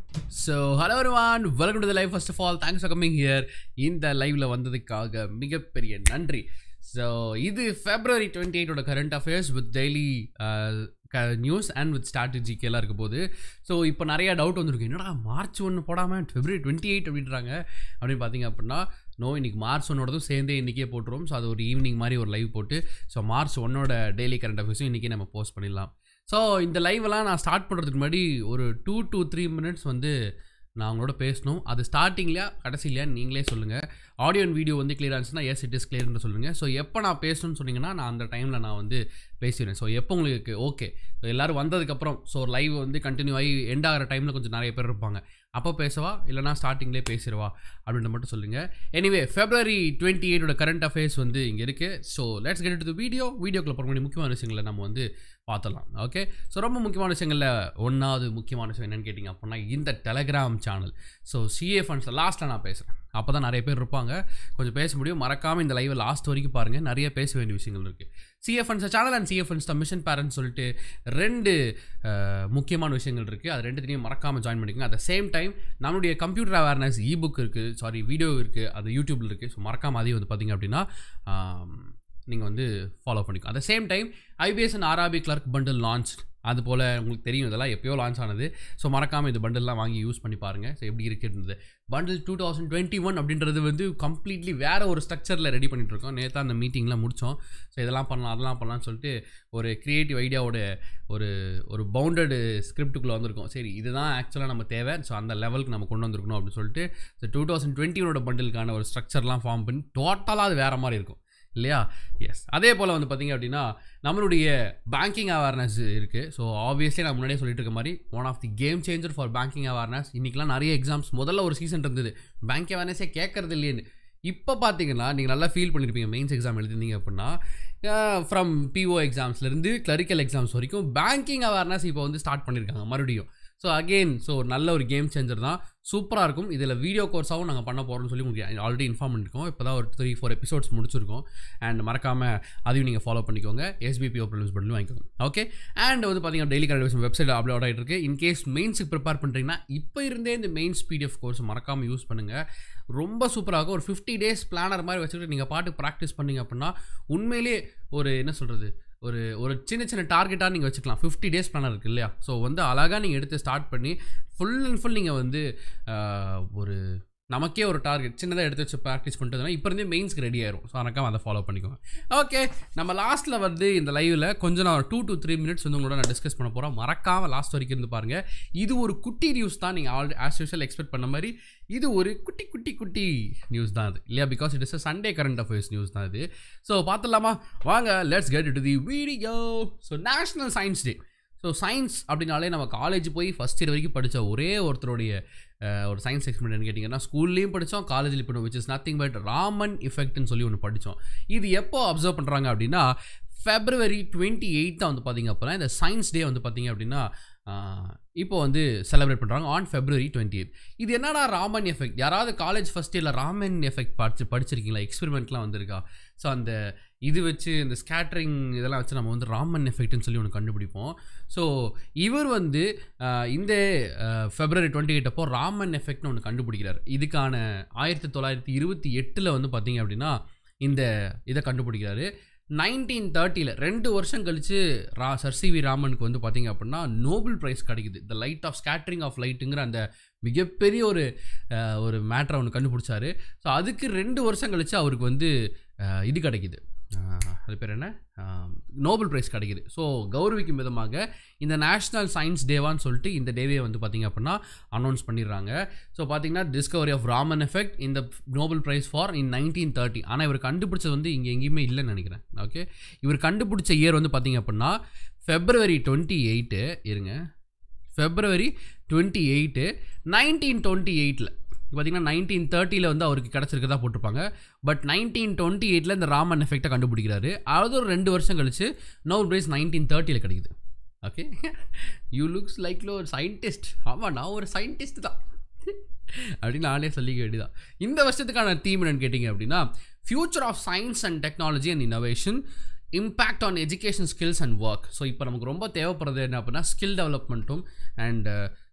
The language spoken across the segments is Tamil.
So hello everyone welcome to the life first of all thanks for coming here இந்த லைவ்ல வந்ததுக்காக மிகப்பெரிய நன்றி ஸோ இது ஃபெப்ரவரி டுவெண்ட்டி எயிட்டோட current affairs with daily news and with ஸ்ட்ராட்டஜிக்கு எல்லாம் இருக்க போது ஸோ இப்போ நிறைய டவுட் வந்திருக்கு என்னடா மார்ச் ஒன்று போடாமல் ஃபெப்ரவரி டுவெண்ட்டி எயிட் அப்படின்றாங்க அப்படின்னு பார்த்தீங்க அப்படின்னா நோ இன்னைக்கு மார்ச் ஒன்னோடதும் சேர்ந்தே இன்றைக்கே போட்டுருவோம் ஸோ அது ஒரு ஈவினிங் மாதிரி ஒரு லைவ் போட்டு ஸோ மார்ச் ஒன்னோட டெய்லி கரண்ட் அஃபேர்ஸும் இன்றைக்கி நம்ம போஸ்ட் பண்ணிடலாம் ஸோ இந்த லைவெல்லாம் நான் ஸ்டார்ட் பண்ணுறதுக்கு முன்னாடி ஒரு டூ to த்ரீ மினிட்ஸ் வந்து நான் உங்களோட பேசணும் அது ஸ்டார்டிங்லையா கடைசிலையா நீங்களே சொல்லுங்கள் ஆடியோ அண்ட் வீடியோ வந்து கிளியர் ஆச்சுன்னா எஸ் இட் இஸ் கிளியர்னு சொல்லுங்கள் ஸோ எப்போ நான் பேசணும்னு சொன்னீங்கன்னா நான் அந்த டைமில் நான் வந்து பேசிடுவேன் ஸோ எப்போ உங்களுக்கு ஓகே எல்லோரும் வந்ததுக்கப்புறம் ஸோ லைவ் வந்து கண்டினியூ ஆகி எண்ட் ஆகிற டைமில் கொஞ்சம் நிறைய பேர் இருப்பாங்க அப்போ பேசவா இல்லைனா ஸ்டார்டிங்லேயே பேசிடுவா அப்படின்னு மட்டும் சொல்லுங்கள் எனிவே ஃபெப்ரவரி டுவெண்ட்டி எயிட்டோட கரண்ட் அஃபேர்ஸ் வந்து இங்கே இருக்குது so let's get to video வீடியோக்குள்ள போகிற முன்னாடி முக்கியமான விஷயங்களை நம்ம வந்து பார்த்துடலாம் ஓகே ஸோ ரொம்ப முக்கியமான விஷயங்களில் ஒன்றாவது முக்கியமான விஷயம் என்னென்னு கேட்டிங்க அப்படின்னா இந்த டெலகிராம் சேனல் ஸோ சிஏ ஃபண்ட்ஸில் லாஸ்ட்டாக நான் பேசுகிறேன் அப்போ தான் நிறைய பேர் இருப்பாங்க கொஞ்சம் பேச முடியும் மறக்காமல் இந்த லைவை லாஸ்ட் வரைக்கும் பாருங்கள் நிறைய பேச வேண்டிய விஷயங்கள் இருக்குது CA funds channel and CA funds mission parents சொல்லிட்டு ரெண்டு அஹ், முக்கியமான விஷயங்கள் இருக்குது அது ரெண்டுத்தையும் மறக்காமல் ஜாயின் பண்ணிக்கோங்க அட் சேம் டைம் நம்மளுடைய கம்ப்யூட்டர் அவேர்னஸ் இ புக் இருக்குது சாரி வீடியோ இருக்குது அது யூடியூப்பில் இருக்குது ஸோ மறக்காமல் அதையும் வந்து பார்த்தீங்க அப்படின்னா நீங்கள் வந்து ஃபாலோ பண்ணிக்கோ at same time IPS and R R B clerk bundle launch அது போல் உங்களுக்கு தெரியும் இதெல்லாம் எப்பயோ லான்ச் ஆனது ஸோ மறக்காமல் இந்த பண்டில்லாம் வாங்கி யூஸ் பண்ணி பாருங்கள் ஸோ எப்படி இருக்குன்றது bundle two thousand twenty one அப்படின்றது வந்து கம்ப்ளீட்லி வேறு ஒரு ஸ்ட்ரக்சரில் ரெடி பண்ணிட்டு இருக்கோம் நேற்று அந்த மீட்டிங்லாம் முடித்தோம் ஸோ இதெல்லாம் பண்ணலாம் அதெல்லாம் பண்ணலாம்னு சொல்லிட்டு ஒரு க்ரியேட்டிவ் ஐடியாவோட ஒரு ஒரு பவுண்டடு ஸ்கிரிப்டுக்குள்ளே வந்திருக்கோம் சரி இதுதான் ஆக்சுவலாக நம்ம தேவை ஸோ அந்த லெவலுக்கு நம்ம கொண்டு வந்திருக்கணும் அப்படின்னு சொல்லிட்டு ஸோ டூ தௌசண்ட் டுவெண்ட்டியோட பண்டிலுக்கான ஒரு ஸ்ட்ரக்சர்லாம் ஃபார்ம் பண்ணி டோட்டலாக அது வேறு மாதிரி இருக்கும் இல்லையா எஸ் அதே போல் வந்து பார்த்தீங்க அப்படின்னா நம்மளுடைய பேங்கிங் அவேர்னஸ் இருக்குது ஸோ ஆப்வியஸ்லி நான் முன்னாடியே சொல்லிட்டு இருக்க மாதிரி one of the game changer for banking awareness இன்றைக்கெலாம் நிறைய எக்ஸாம்ஸ் முதல்ல ஒரு சீசன் இருந்தது பேங்க் அவேர்னஸே கேட்கறது இல்லையேன்னு இப்போ பார்த்தீங்கன்னா நீங்கள் நல்லா ஃபீல் பண்ணியிருப்பீங்க மெயின்ஸ் எக்ஸாம் எழுதிருந்தீங்க அப்படின்னா ஃப்ரம் பிஓ எக்ஸாம்ஸ்லேருந்து கிளரிக்கல் எக்ஸாம்ஸ் வரைக்கும் பேங்கிங் அவேர்னஸ் இப்போ வந்து ஸ்டார்ட் பண்ணியிருக்காங்க மறுபடியும் ஸோ அகெயின் ஸோ நல்ல ஒரு கேம் சேஞ்சர் தான் சூப்பராக இருக்கும் இதில் வீடியோ கோர்ஸாகவும் நாங்கள் பண்ண போகிறோம்னு சொல்லி உங்களுக்கு ஆல்ரெடி இன்ஃபார்ம் பண்ணியிருக்கோம் இப்போ தான் ஒரு த்ரீ ஃபோர் எபிசோட்ஸ் முடிச்சிருக்கோம் அண்ட் மறக்காமல் அதையும் நீங்கள் ஃபாலோ பண்ணிக்கோங்க எஸ்பிபி ப்ரிலிம்ஸ் பண்ணி வாங்கிக்கோங்க ஓகே அண்ட் வந்து பார்த்தீங்கன்னா டெய்லி கண்டிஷன் வெப்சைட் அப்லோட் ஆகிட்டு இருக்கு இன்கேஸ் மெயின்ஸுக்கு ப்ரிப்பேர் பண்ணுறீங்கன்னா இப்போ இருந்தே இந்த மெயின்ஸ் பிடிஎஃப் கோர்ஸ் மறக்காமல் யூஸ் பண்ணுங்கள் ரொம்ப சூப்பராக இருக்கும் ஒரு ஃபிஃப்டி டேஸ் பிளானர் மாதிரி வச்சுக்கிட்டு நீங்கள் பாட்டு ப்ராக்டிஸ் பண்ணீங்க அப்படின்னா உண்மையிலேயே ஒரு என்ன சொல்கிறது ஒரு ஒரு சின்ன சின்ன டார்கெட்டாக நீங்கள் வச்சுக்கலாம் ஃபிஃப்டி டேஸ் பிளானர் இருக்குது இல்லையா ஸோ வந்து அழகாக நீங்கள் எடுத்து ஸ்டார்ட் பண்ணி ஃபுல் அண்ட் ஃபுல் நீங்கள் வந்து ஆஹ், ஒரு நமக்கே ஒரு டார்கெட் சின்னதாக எடுத்து வச்சு ப்ராக்டிஸ் பண்ணிட்டு இப்போ இருந்தே மெயின்ஸ்க்கு ரெடி ஆயிரும் ஸோ எனக்காக அதை ஃபாலோ பண்ணிக்கோங்க ஓகே நம்ம லாஸ்ட்டில் வந்து இந்த லைவில் கொஞ்சம் நான் டூ to த்ரீ மினிட்ஸ் வந்து உங்களோட நான் டிஸ்கஸ் பண்ண போகிறோம் மறக்காமல் லாஸ்ட் வரைக்கும் இருந்து பாருங்கள் இது ஒரு குட்டி நியூஸ் தான் நீங்கள் ஆல் ஆஸ் யூஷுவல் எக்ஸ்பெக்ட் பண்ண மாதிரி இது ஒரு குட்டி குட்டி குட்டி நியூஸ் தான் அது இல்லையா because it is a Sunday current affairs news தான் இது ஸோ பார்த்துடலாமா வாங்க let's get to the video so national science day so science அப்படின்னாலே நம்ம காலேஜ் போய் ஃபஸ்ட் இயர் வரைக்கும் படித்த ஒரே ஒருத்தருடைய அஹ், ஒரு சயின்ஸ் எக்ஸ்பெரிமெண்ட் கேட்டிங்கன்னா ஸ்கூல்லேயும் படித்தோம் காலேஜில் இப்போ which is nothing but Raman எஃபெக்ட்னு சொல்லி ஒன்று படித்தோம் இது எப்போ அப்சர்வ் பண்ணுறாங்க அப்படின்னா ஃபெப்ரவரி டுவெண்ட்டி எயிட் தான் வந்து பார்த்தீங்க அப்படின்னா இந்த சயின்ஸ் டே வந்து பார்த்தீங்க அப்படின்னா ஆஹ், இப்போ வந்து செலிப்ரேட் பண்ணுறாங்க ஆன் ஃபெப்ரவரி டுவெண்ட்டி எயிட் இது என்னடா ராமன் எஃபெக்ட் யாராவது காலேஜ் ஃபஸ்ட் இயரில் ராமன் எஃபெக்ட் படிச்சு படிச்சிருக்கீங்களா எக்ஸ்பெரிமெண்ட்லாம் வந்திருக்கா ஸோ அந்த இது வச்சு இந்த ஸ்கேட்டரிங் இதெல்லாம் வச்சு நம்ம வந்து ராமன் எஃபெக்ட்னு சொல்லி ஒன்று கண்டுபிடிப்போம் ஸோ இவர் வந்து ஆஹ், இந்த ஃபெப்ரவரி டுவெண்ட்டி எயிட் அப்போ ராமன் எஃபெக்ட்னு ஒன்று கண்டுபிடிக்கிறார் இதுக்கான ஆயிரத்தி தொள்ளாயிரத்தி இருபத்தி எட்டில் வந்து பார்த்தீங்க அப்படின்னா இந்த இதை கண்டுபிடிக்கிறாரு நைன்டீன் தேர்ட்டியில் ரெண்டு வருஷம் கழித்து ரா சர் சி வி ராமனுக்கு வந்து பார்த்தீங்க அப்படின்னா நோபல் ப்ரைஸ் கிடைக்குது the light of scattering of லைட்டுங்கிற அந்த மிகப்பெரிய ஒரு அஹ், ஒரு மேட்ரை ஒன்று கண்டுபிடிச்சாரு ஸோ அதுக்கு ரெண்டு வருஷம் கழித்து அவருக்கு வந்து அஹ், இது கிடைக்குது அஹ், அது பேர் என்ன நோபல் ப்ரைஸ் கிடைக்குது ஸோ கௌரவிக்கும் விதமாக இந்த நேஷ்னல் சயின்ஸ் டேவான்னு சொல்லிட்டு இந்த டேவே வந்து பார்த்தீங்க அப்படின்னா அனௌன்ஸ் பண்ணிடுறாங்க ஸோ பார்த்தீங்கன்னா டிஸ்கவரி ஆஃப் ராமன் எஃபெக்ட் இந்த Nobel prize for in nineteen thirty ஆனால் இவர் கண்டுபிடிச்சது வந்து இங்கே எங்கேயுமே இல்லைன்னு நினைக்கிறேன் ஓகே இவர் கண்டுபிடிச்ச இயர் வந்து பார்த்தீங்க அப்படின்னா ஃபெப்ரவரி டுவெண்ட்டி எயிட்டு இருங்க February twenty eight nineteen twenty எயிட்டில் பார்த்தீங்கன்னா நைன்டீன் தேர்ட்டியில் வந்து அவருக்கு கிடச்சிருக்கதா போட்டிருப்பாங்க பட் நைன்டீன் டுவெண்ட்டி எயிட்டில் இந்த ராமன் எஃபெக்டை கண்டுபிடிக்கிறாரு அது ஒரு ரெண்டு வருஷம் கழிச்சு நோபல் பிரைஸ் நைன்டீன் தேர்ட்டியில் கிடைக்குது ஓகே யூ லுக்ஸ் லைக்ல ஒரு சயின்டிஸ்ட் ஆமாம் நான் ஒரு சயின்டிஸ்ட் தான் அப்படின்னு நானே சொல்லிக்க வேண்டியதான் இந்த வருஷத்துக்கான தீம் என்னன்னு கேட்டிங்க அப்படின்னா future of science and technology and innovation impact on education skills and work so இப்போ நமக்கு ரொம்ப தேவைப்படுறது என்ன அப்படின்னா ஸ்கில் டெவலப்மெண்ட்டும் and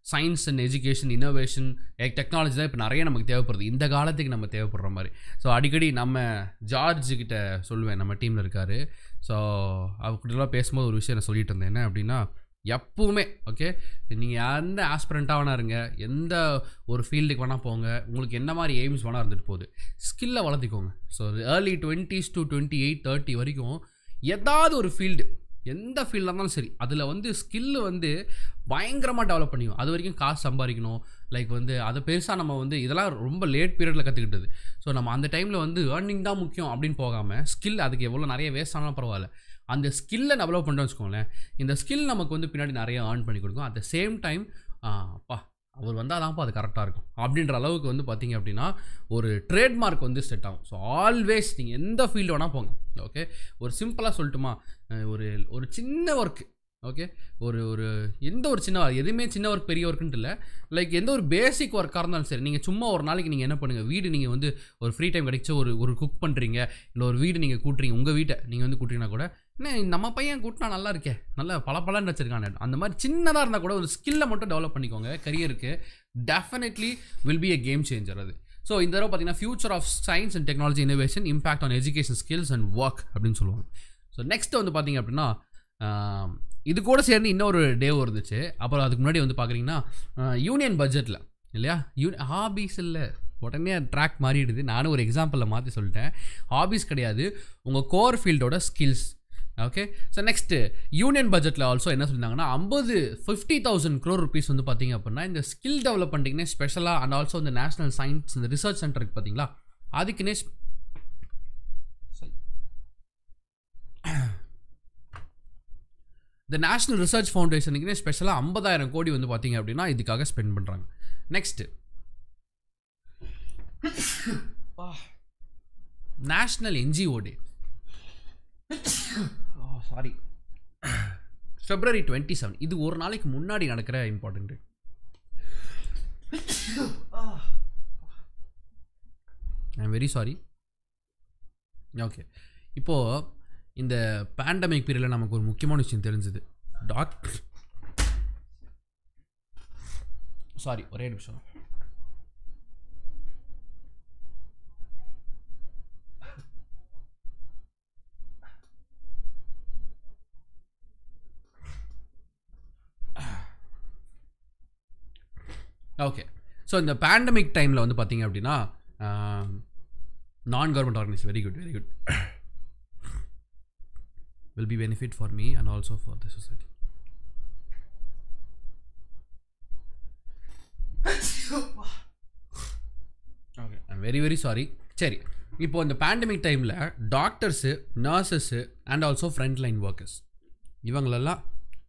science and education innovation technology தான் இப்போ நிறைய நமக்கு தேவைப்படுது இந்த காலத்துக்கு நம்ம தேவைப்படுற மாதிரி ஸோ அடிக்கடி நம்ம ஜார்ஜ் கிட்ட சொல்லுவேன் நம்ம டீமில் இருக்கார் ஸோ அவர்கிட்டலாம் பேசும்போது ஒரு விஷயம் நான் சொல்லிட்டு இருந்தேன் என்ன அப்படின்னா எப்பவுமே ஓகே நீங்கள் எந்த ஆஸ்பிரண்ட்டாக வேணா இருங்க எந்த ஒரு ஃபீல்டுக்கு வேணால் போங்க உங்களுக்கு என்ன மாதிரி எய்ம்ஸ் வேணால் இருந்துட்டு போகுது ஸ்கில்லை வளர்த்திக்கோங்க so early twenties to twenty eight thirty வரைக்கும் ஏதாவது ஒரு ஃபீல்டு எந்த ஃபீல்டாக இருந்தாலும் சரி அதில் வந்து ஸ்கில்லு வந்து பயங்கரமாக டெவலப் பண்ணிக்கும் அது வரைக்கும் காசு சம்பாதிக்கணும் லைக் வந்து அதை பெருசாக நம்ம வந்து இதெல்லாம் ரொம்ப லேட் பீரியடில் கற்றுக்கிட்டது ஸோ நம்ம அந்த டைமில் வந்து ஏர்னிங் தான் முக்கியம் அப்படின்னு போகாமல் ஸ்கில் அதுக்கு எவ்வளோ நிறைய வேஸ்ட் ஆனாலும் பரவாயில்ல அந்த ஸ்கில்லை டெவலப் பண்ணுறோம்னு வச்சுக்கோங்களேன் இந்த ஸ்கில் நமக்கு வந்து பின்னாடி நிறைய ஏர்ன் பண்ணி கொடுக்கும் அட் த சேம் டைம் அப்பா அவர் வந்தால் தான்ப்பா அது கரெக்டாக இருக்கும் அப்படின்ற அளவுக்கு வந்து பார்த்தீங்க அப்படின்னா ஒரு ட்ரேட்மார்க் வந்து செட் ஆகும் ஸோ ஆல்வேஸ் நீங்கள் எந்த ஃபீல்டு வேணால் போங்க ஓகே ஒரு சிம்பிளாக சொல்லட்டுமா அஹ் ஒரு ஒரு சின்ன ஒர்க் ஓகே ஒரு ஒரு எந்த ஒரு சின்ன எதுவுமே சின்ன ஒர்க் பெரிய ஒர்க்குன்ட்டு இல்லை லைக் எந்த ஒரு பேசிக் ஒர்க்காக இருந்தாலும் சரி நீங்கள் சும்மா ஒரு நாளைக்கு நீங்கள் என்ன பண்ணுங்கள் வீடு நீங்கள் வந்து ஒரு ஃப்ரீ டைம் கிடைச்ச ஒரு ஒரு குக் பண்ணுறீங்க இல்லை ஒரு வீடு நீங்கள் கூட்டுறீங்க உங்கள் வீட்டை நீங்கள் வந்து கூட்டுறீங்கன்னா கூட என்ன நம்ம பையன் கூட்டினா நல்லா இருக்கே நல்ல பல பலன்னு வச்சிருக்கானே அந்த மாதிரி சின்னதாக இருந்தால் கூட ஒரு ஸ்கில்லை மட்டும் டெவலப் பண்ணிக்கோங்க கரியருக்கு definitely will be a game changer அது ஸோ இந்த தடவை பார்த்தீங்கன்னா future of science and technology innovation impact on education skills and work அப்படின்னு சொல்லுவாங்க ஸோ நெக்ஸ்ட் வந்து பார்த்தீங்க அப்படின்னா ஆம், இது கூட சேர்ந்து இன்னொரு டே இருந்துச்சு அப்புறம் அதுக்கு முன்னாடி வந்து பார்க்குறீங்கன்னா யூனியன் பட்ஜெட்டில் இல்லையா யூ ஹாபீஸ் இல்லை உடனே ட்ராக் மாறிடுது நானும் ஒரு எக்ஸாம்பிளில் மாற்றி சொல்லிட்டேன் ஹாபீஸ் கிடையாது உங்கள் கோர் ஃபீல்டோட skills okay so next union பட்ஜெட்டில் ஆல்சோ என்ன சொல்லியிருந்தாங்கன்னா ஐம்பது ஃபிஃப்டி தௌசண்ட் க்ரோர் ருபீஸ் வந்து பார்த்தீங்க அப்படின்னா இந்த ஸ்கில் டெவலப்மெண்ட்டுக்குனே ஸ்பெஷலாக அண்ட் ஆல்சோ இந்த நேஷனல் சயின்ஸ் இந்த ரிசர்ச் சென்டருக்கு பார்த்தீங்களா அதுக்குன்னே sp- இந்த நேஷனல் ரிசர்ச் ஃபவுண்டேஷனுக்குனே ஸ்பெஷலாக ஐம்பதாயிரம் கோடி வந்து பார்த்தீங்க அப்படின்னா இதுக்காக ஸ்பெண்ட் பண்ணுறாங்க next national NGO day sorry February twenty seven இது ஒரு நாளைக்கு முன்னாடி நடக்கிற important I am very sorry okay இப்போது இந்த பேண்டமிக் பீரியடில் நமக்கு ஒரு முக்கியமான விஷயம் தெரிஞ்சுது டாக்டர் சாரி ஒரே நிமிஷம் ஓகே ஸோ இந்த பேண்டமிக் டைமில் வந்து பார்த்தீங்க அப்படின்னா நான் government organise very good very good will be benefit for me and also for the society okay I'm very very sorry சரி இப்போ இந்த பேண்டமிக் டைமில் doctors nurses and also front line workers இவங்களெல்லாம்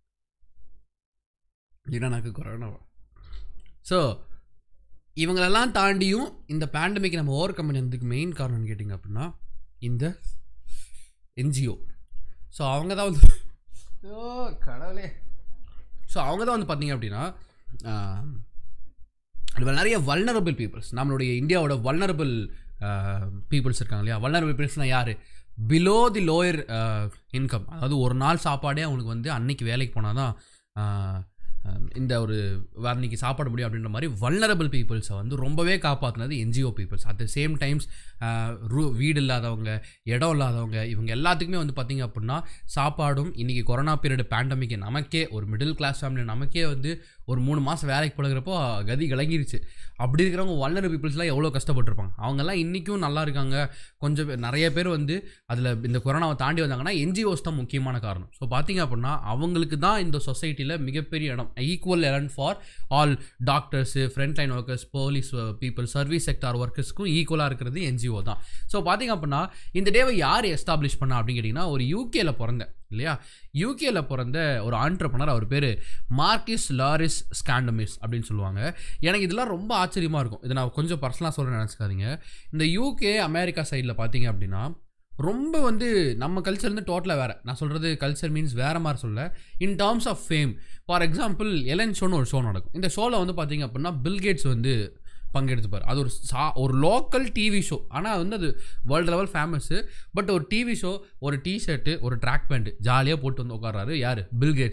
எனக்கு கொரோனாவா ஸோ இவங்களெல்லாம் தாண்டியும் இந்த பேண்டமிக் நம்ம ஓவர் கம் பண்ணதுக்கு மெயின் காரணம்னு கேட்டிங்க அப்படின்னா இந்த என்ஜிஓ ஸோ அவங்க தான் வந்து ஓ கடவுளே ஸோ அவங்க தான் வந்து பார்த்தீங்க அப்படின்னா ஆஹ், இதுல நிறைய வல்னரபிள் பீப்புள்ஸ் நம்மளுடைய இந்தியாவோட வல்னரபிள் பீப்புள்ஸ் இருக்காங்க இல்லையா வல்னரபிள் பீப்புள்ஸ்னால் யார் பிலோ தி லோயர் இன்கம் அதாவது ஒரு நாள் சாப்பாடே அவனுக்கு வந்து அன்னைக்கு வேலைக்கு போனால் தான் ஆஹ், ஆஹ், இந்த ஒரு அன்னைக்கு சாப்பிட முடியும் அப்படின்ற மாதிரி வல்னரபிள் பீப்புள்ஸை வந்து ரொம்பவே காப்பாற்றினது NGO people at the same times ரூ வீடு இல்லாதவங்க இடம் இல்லாதவங்க இவங்க எல்லாத்துக்குமே வந்து பார்த்திங்க அப்படின்னா சாப்பாடும் இன்றைக்கி கொரோனா பீரியட் பேண்டமிக் நமக்கே ஒரு மிடில் கிளாஸ் ஃபேமிலி நமக்கே வந்து ஒரு மூணு மாதம் வேலைக்கு போடுகிறப்போ கதி கலங்கிருச்சு அப்படி இருக்கிறவங்க வல்னர் பீப்புள்ஸ்லாம் எவ்வளோ கஷ்டப்பட்டிருப்பாங்க அவங்கெல்லாம் இன்றைக்கும் நல்லா இருக்காங்க கொஞ்சம் பேர் நிறைய பேர் வந்து அதில் இந்த கொரோனாவை தாண்டி வந்தாங்கன்னா என்ஜிஓஸ் தான் முக்கியமான காரணம் ஸோ பார்த்தீங்க அப்படின்னா அவங்களுக்கு தான் இந்த சொசைட்டியில் மிகப்பெரிய இடம் equal Ellen for all doctors front line workers police people service sector ஒர்க்கர்ஸ்க்கும் ஈக்குவலாக இருக்கிறது என்ஜிஓ தான் ஸோ பார்த்தீங்க அப்படின்னா இந்த டேவை யார் எஸ்டாப்ளிஷ் பண்ணா அப்படின்னு கேட்டிங்கன்னா ஒரு யூகேல பிறந்த இல்லையா யூகேல பிறந்த ஒரு ஆண்டர்பனர் அவர் பேர் மார்க்கிஸ் லாரிஸ் ஸ்காண்டமிஸ் அப்படின்னு சொல்லுவாங்க எனக்கு இதெல்லாம் ரொம்ப ஆச்சரியமாக இருக்கும் இதை நான் கொஞ்சம் பர்சனலாக சொல்ல நினச்சிக்காதீங்க இந்த யூகே அமெரிக்கா சைடில் பார்த்தீங்க அப்படின்னா ரொம்ப வந்து நம்ம கல்ச்சர் வந்து டோட்டலாக வேறு நான் சொல்கிறது கல்ச்சர் மீன்ஸ் வேறு மாதிரி சொல்ல in terms of fame for example Ellen ஷோன்னு ஒரு ஷோ நடக்கும் இந்த ஷோவில் வந்து பார்த்தீங்க அப்படின்னா பில்கேட்ஸ் வந்து பங்கெடுத்துப்பார் அது ஒரு சா ஒரு லோக்கல் டிவி ஷோ ஆனால் வந்து அது வேர்ல்டு லெவல் ஃபேமஸ்ஸு பட் ஒரு டிவி ஷோ ஒரு டிஷர்ட்டு ஒரு ட்ராக் பேண்ட் ஜாலியாக போட்டு வந்து உட்கார்றாரு யார் பில்கேட்ஸு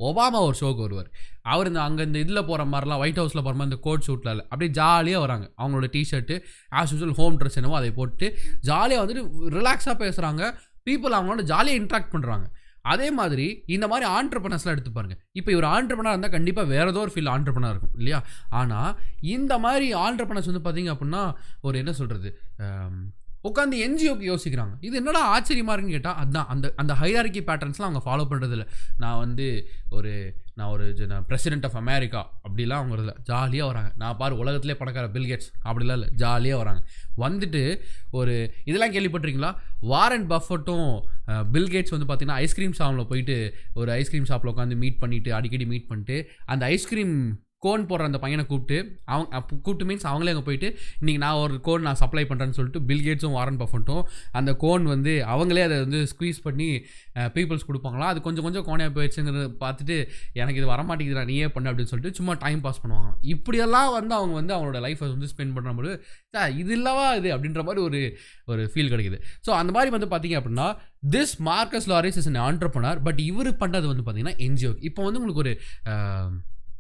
ஒபாமா ஒரு ஷோக்கு வருவார் அவர் இந்த அங்கே இந்த இதில் போகிற மாதிரிலாம் ஒயிட் ஹவுஸில் போகிற மாதிரி இந்த கோட் ஷூட்டில் இல்லை அப்படியே ஜாலியாக வராங்க அவங்களோட T shirt as usual home dress என்னவோ அதை போட்டு ஜாலியாக வந்துட்டு ரிலாக்ஸாக பேசுகிறாங்க பீப்புள் அவங்களோட ஜாலியாக இன்ட்ராக்ட் பண்ணுறாங்க அதே மாதிரி இந்த மாதிரி ஆண்டர்பனர்ஸ்லாம் எடுத்து பாருங்க இப்போ இவர் ஆண்டர்பனர் இருந்தால் கண்டிப்பாக வேற ஏதோ ஒரு ஃபீல் ஆண்டர்பனர் இருக்கும் இல்லையா ஆனால் இந்த மாதிரி ஆண்டர்பனர்ஸ் வந்து பார்த்தீங்க அப்படின்னா ஒரு என்ன சொல்கிறது உட்காந்து என்ஜிஓக்கு யோசிக்கிறாங்க இது என்னடா ஆச்சரியமா இருக்குன்னு கேட்டால் அதுதான் அந்த அந்த ஹைராரிக்கி பேட்டர்ன்ஸ்லாம் அவங்க ஃபாலோ பண்ணுறதில்ல நான் வந்து ஒரு நான் ஒரு ஜ- நான் பிரசிடென்ட் ஆஃப் அமெரிக்கா அப்படிலாம் அவங்க இல்லை ஜாலியாக வராங்க நான் பாரு உலகத்திலே பணக்கார பில்கேட்ஸ் அப்படிலாம் இல்லை ஜாலியாக வராங்க வந்துட்டு ஒரு இதெல்லாம் கேள்விப்பட்டிருக்கீங்களா வாரன் பஃபட்டும் பில்கேட்ஸ் வந்து பார்த்தீங்கன்னா ஐஸ்கிரீம் ஷாப்பில் போயிட்டு ஒரு ஐஸ்கிரீம் ஷாப்பில் உட்காந்து மீட் பண்ணிட்டு அடிக்கடி மீட் பண்ணிட்டு அந்த ஐஸ்கிரீம் கோன் போடுற அந்த பையனை கூப்பிட்டு அவங்க அப்ப கூப்பிட்டு மீன்ஸ் அவங்களே அங்கே போயிட்டு இன்றைக்கி நான் ஒரு கோன் நான் சப்ளை பண்ணுறேன்னு சொல்லிட்டு பில்கேட்ஸும் வாரன் பஃபட்டும் அந்த கோன் வந்து அவங்களே அதை வந்து ஸ்குவீஸ் பண்ணி பீப்புள்ஸ் கொடுப்பாங்களா அது கொஞ்சம் கொஞ்சம் கோனையாக போயிடுச்சுங்கிறத பார்த்துட்டு எனக்கு இது வரமாட்டேங்குதுடா நீயே பண்ணு அப்படின்னு சொல்லிட்டு சும்மா டைம் பாஸ் பண்ணுவாங்க இப்படியெல்லாம் வந்து அவங்க வந்து அவங்களோட லைஃப்பை வந்து ஸ்பெண்ட் பண்ணும்போது "சே, இது இல்லவா இது அப்படின்ற மாதிரி ஒரு ஒரு ஃபீல் கிடைக்குது ஸோ அந்த மாதிரி வந்து பார்த்தீங்க அப்படின்னா this Marcus Lauris is an entrepreneur but இவர் பண்ணுறது வந்து பார்த்தீங்கன்னா என்ஜிஓ இப்போ வந்து உங்களுக்கு ஒரு ஆஹ்,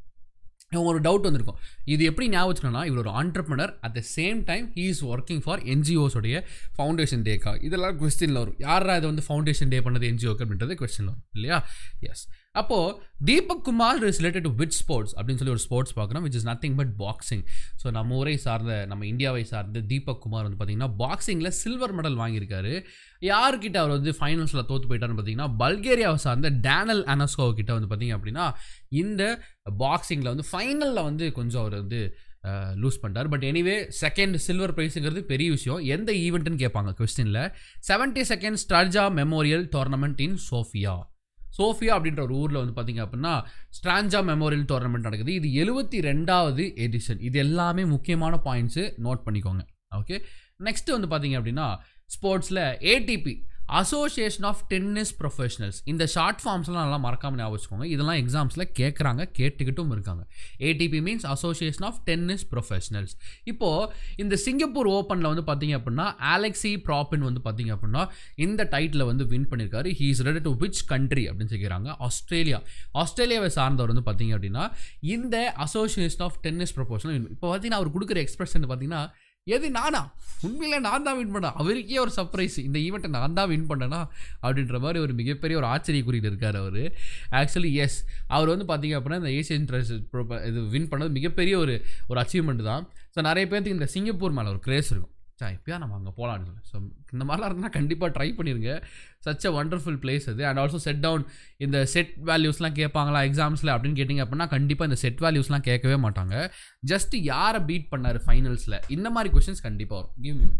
ஒரு டவுட் வந்திருக்கும் இது எப்படி ஞாபகம் வச்சுக்கணும்னா இவர் ஒரு entrepreneur at the same time he is working for என்ஜிஓஸோடைய ஃபவுண்டேஷன் டேக்கா இதெல்லாம் கொஸ்டினில் வரும் யாரா இது வந்து ஃபவுண்டேஷன் டே பண்ணது என்ஜிஓக்கு அப்படின்றது கொஸ்டின் வரும் இல்லையா எஸ் அப்போது Deepak Kumar is related to which sports அப்படின்னு சொல்லி ஒரு ஸ்போர்ட்ஸ் பார்க்குறோம் which is nothing but boxing so நம்ம ஊரை சார்ந்த நம்ம இந்தியாவை சார்ந்த தீபக் குமார் வந்து பார்த்தீங்கன்னா பாக்ஸிங்கில் சில்வர் மெடல் வாங்கியிருக்காரு யாருக்கிட்ட அவர் வந்து ஃபைனல்ஸில் தோற்று போயிட்டாருன்னு பார்த்தீங்கன்னா பல்கேரியாவை சார்ந்த டேனல் அனஸ்கோ கிட்ட வந்து பார்த்தீங்க அப்படின்னா இந்த பாக்ஸிங்கில் வந்து ஃபைனலில் வந்து கொஞ்சம் அவர் வந்து லூஸ் பண்ணிட்டார் பட் எனிவே செகண்ட் சில்வர் ப்ரைஸுங்கிறது பெரிய விஷயம் எந்த ஈவெண்ட்டுன்னு கேட்பாங்க கொஸ்டினில் seventy second Strandja memorial tournament in Sofia Sofia அப்படின்ற ஒரு ஊரில் வந்து பார்த்தீங்க அப்படின்னா ஸ்ட்ராஞ்சா மெமோரியல் டோர்னமெண்ட் நடக்குது இது எழுபத்தி ரெண்டாவது எடிஷன் இது எல்லாமே முக்கியமான பாயிண்ட்ஸு நோட் பண்ணிக்கோங்க ஓகே நெக்ஸ்ட் வந்து பார்த்தீங்க அப்படின்னா ஸ்போர்ட்ஸில் ATP association of tennis professionals இந்த ஷார்ட் ஃபார்ம்ஸ்லாம் நல்லா மறக்காம ஞாபகம் வச்சுக்கோங்க இதெல்லாம் எக்ஸாம்ஸில் கேட்குறாங்க கேட்டுக்கிட்டும் இருக்காங்க ATP means association of tennis professionals இப்போது இந்த சிங்கப்பூர் ஓப்பனில் வந்து பார்த்தீங்க அப்படின்னா ஆலெக்சி ப்ராப்பின் வந்து பார்த்தீங்க அப்படின்னா இந்த டைட்டில் வந்து வின் பண்ணியிருக்காரு he is ready to which country அப்படின்னு சொல்லிக்கிறாங்க ஆஸ்திரேலியா ஆஸ்திரேலியாவை சார்ந்தவர் வந்து பார்த்தீங்க அப்படின்னா இந்த அசோசியேஷன் ஆஃப் டென்னிஸ் ப்ரொஃபஷனல் இப்போ பார்த்தீங்கன்னா அவர் கொடுக்குற எக்ஸ்பிரஷன் பார்த்தீங்கன்னா எது நானா உண்மையில நான் தான் வின் பண்ணேன் அவருக்கே ஒரு சர்ப்ரைஸ் இந்த ஈவெண்ட்டை நான் தான் வின் பண்ணேனா அப்படின்ற மாதிரி ஒரு மிகப்பெரிய ஒரு ஆச்சரிய குறியில் இருக்கார் அவர் ஆக்சுவலி எஸ் அவர் வந்து பார்த்தீங்க அப்படின்னா இந்த ஏசியன் ட்ரெஸ் இது வின் பண்ணது மிகப்பெரிய ஒரு ஒரு அச்சீவ்மெண்ட் தான் ஸோ நிறைய பேர்த்துக்கு இந்த சிங்கப்பூர் மேலே ஒரு கிரேஸ் இருக்கும் சா எப்பயா நம்ம அங்கே போகலான்னு சொல்லி ஸோ இந்த மாதிரிலாம் இருந்தால் கண்டிப்பாக ட்ரை பண்ணிடுங்க சச் அ வண்டர்ஃபுல் பிளேஸ் அது அண்ட் ஆல்சோ செட் டவுன் இந்த செட் வேல்யூஸ்லாம் கேட்பாங்களா எக்ஸாம்ஸில் அப்படின்னு கேட்டிங்க அப்படின்னா கண்டிப்பாக இந்த செட் வேல்யூஸ்லாம் கேட்கவே மாட்டாங்க ஜஸ்ட் யாரை பீட் பண்ணார் ஃபைனல்ஸில் இந்த மாதிரி கொஷின்ஸ் கண்டிப்பாக வரும் கிவ் மீ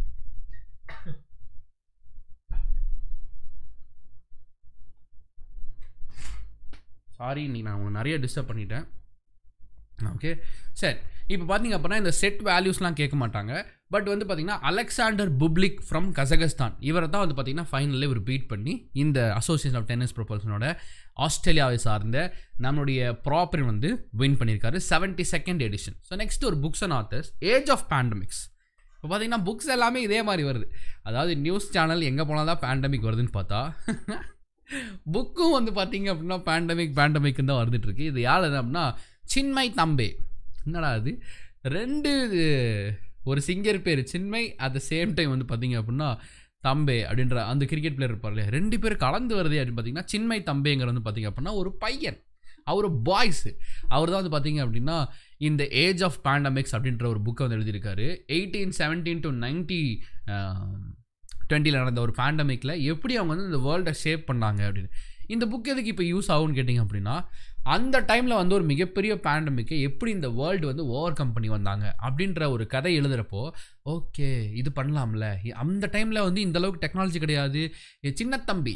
சாரி நீ நான் உங்களை நிறைய டிஸ்டர்ப் பண்ணிட்டேன் ஓகே சரி இப்போ பார்த்தீங்க அப்படின்னா இந்த செட் வேல்யூஸ்லாம் கேட்க மாட்டாங்க பட் வந்து பார்த்தீங்கன்னா அலெக்சாண்டர் புப்ளிக் ஃப்ரம் கசகஸ்தான் இவரை தான் வந்து பார்த்தீங்கன்னா ஃபைனலில் இவர் பீட் பண்ணி இந்த அசோசியேஷன் ஆஃப் டென்னிஸ் ப்ரொபல்ஷனோட ஆஸ்திரேலியாவை சார்ந்த நம்மளுடைய ப்ராப்பர் வந்து வின் பண்ணியிருக்காரு seventy second edition so next ஒரு books and authors age of pandemics இப்போ பார்த்தீங்கன்னா புக்ஸ் எல்லாமே இதே மாதிரி வருது அதாவது நியூஸ் சேனல் எங்கே போனால் தான் பேண்டமிக் வருதுன்னு பார்த்தா புக்கும் வந்து பார்த்தீங்க அப்படின்னா பேண்டமிக் பேண்டமிக் தான் வந்துட்டு இருக்கு இது யார் அது அப்படின்னா சின்மை தம்பே என்னடா அது ரெண்டு ஒரு சிங்கர் பேர் Chinmayi at the same time வந்து பார்த்தீங்க அப்படின்னா தம்பே அப்படின்ற அந்த கிரிக்கெட் பிளேயர் இருப்பார் இல்லையா ரெண்டு பேர் கலந்து வருது அப்படின்னு பார்த்தீங்கன்னா சின்மை தம்பேங்கிற வந்து பார்த்தீங்க அப்படின்னா ஒரு பையன் அவர் பாய்ஸ் அவர் தான் வந்து பார்த்தீங்க அப்படின்னா இந்த ஏஜ் ஆஃப் பேண்டமிக்ஸ் அப்படின்ற ஒரு புக்கை வந்து எழுதியிருக்காரு எயிட்டீன் செவன்டீன் டு நைன்டி டுவெண்ட்டியில் நடந்த ஒரு பேண்டமிக்கில் எப்படி அவங்க வந்து இந்த வேர்ல்டை ஷேப் பண்ணாங்க அப்படின்னு இந்த புக் எதுக்கு இப்போ யூஸ் ஆகும்னு கேட்டிங்க அப்படின்னா அந்த டைமில் வந்து ஒரு மிகப்பெரிய பேண்டமிக்கை எப்படி இந்த வேர்ல்டு வந்து ஓவர் கம் பண்ணி வந்தாங்க அப்படின்ற ஒரு கதை எழுதுகிறப்போ ஓகே இது பண்ணலாம்ல அந்த டைமில் வந்து இந்த அளவுக்கு டெக்னாலஜி கிடையாது என் சின்ன தம்பி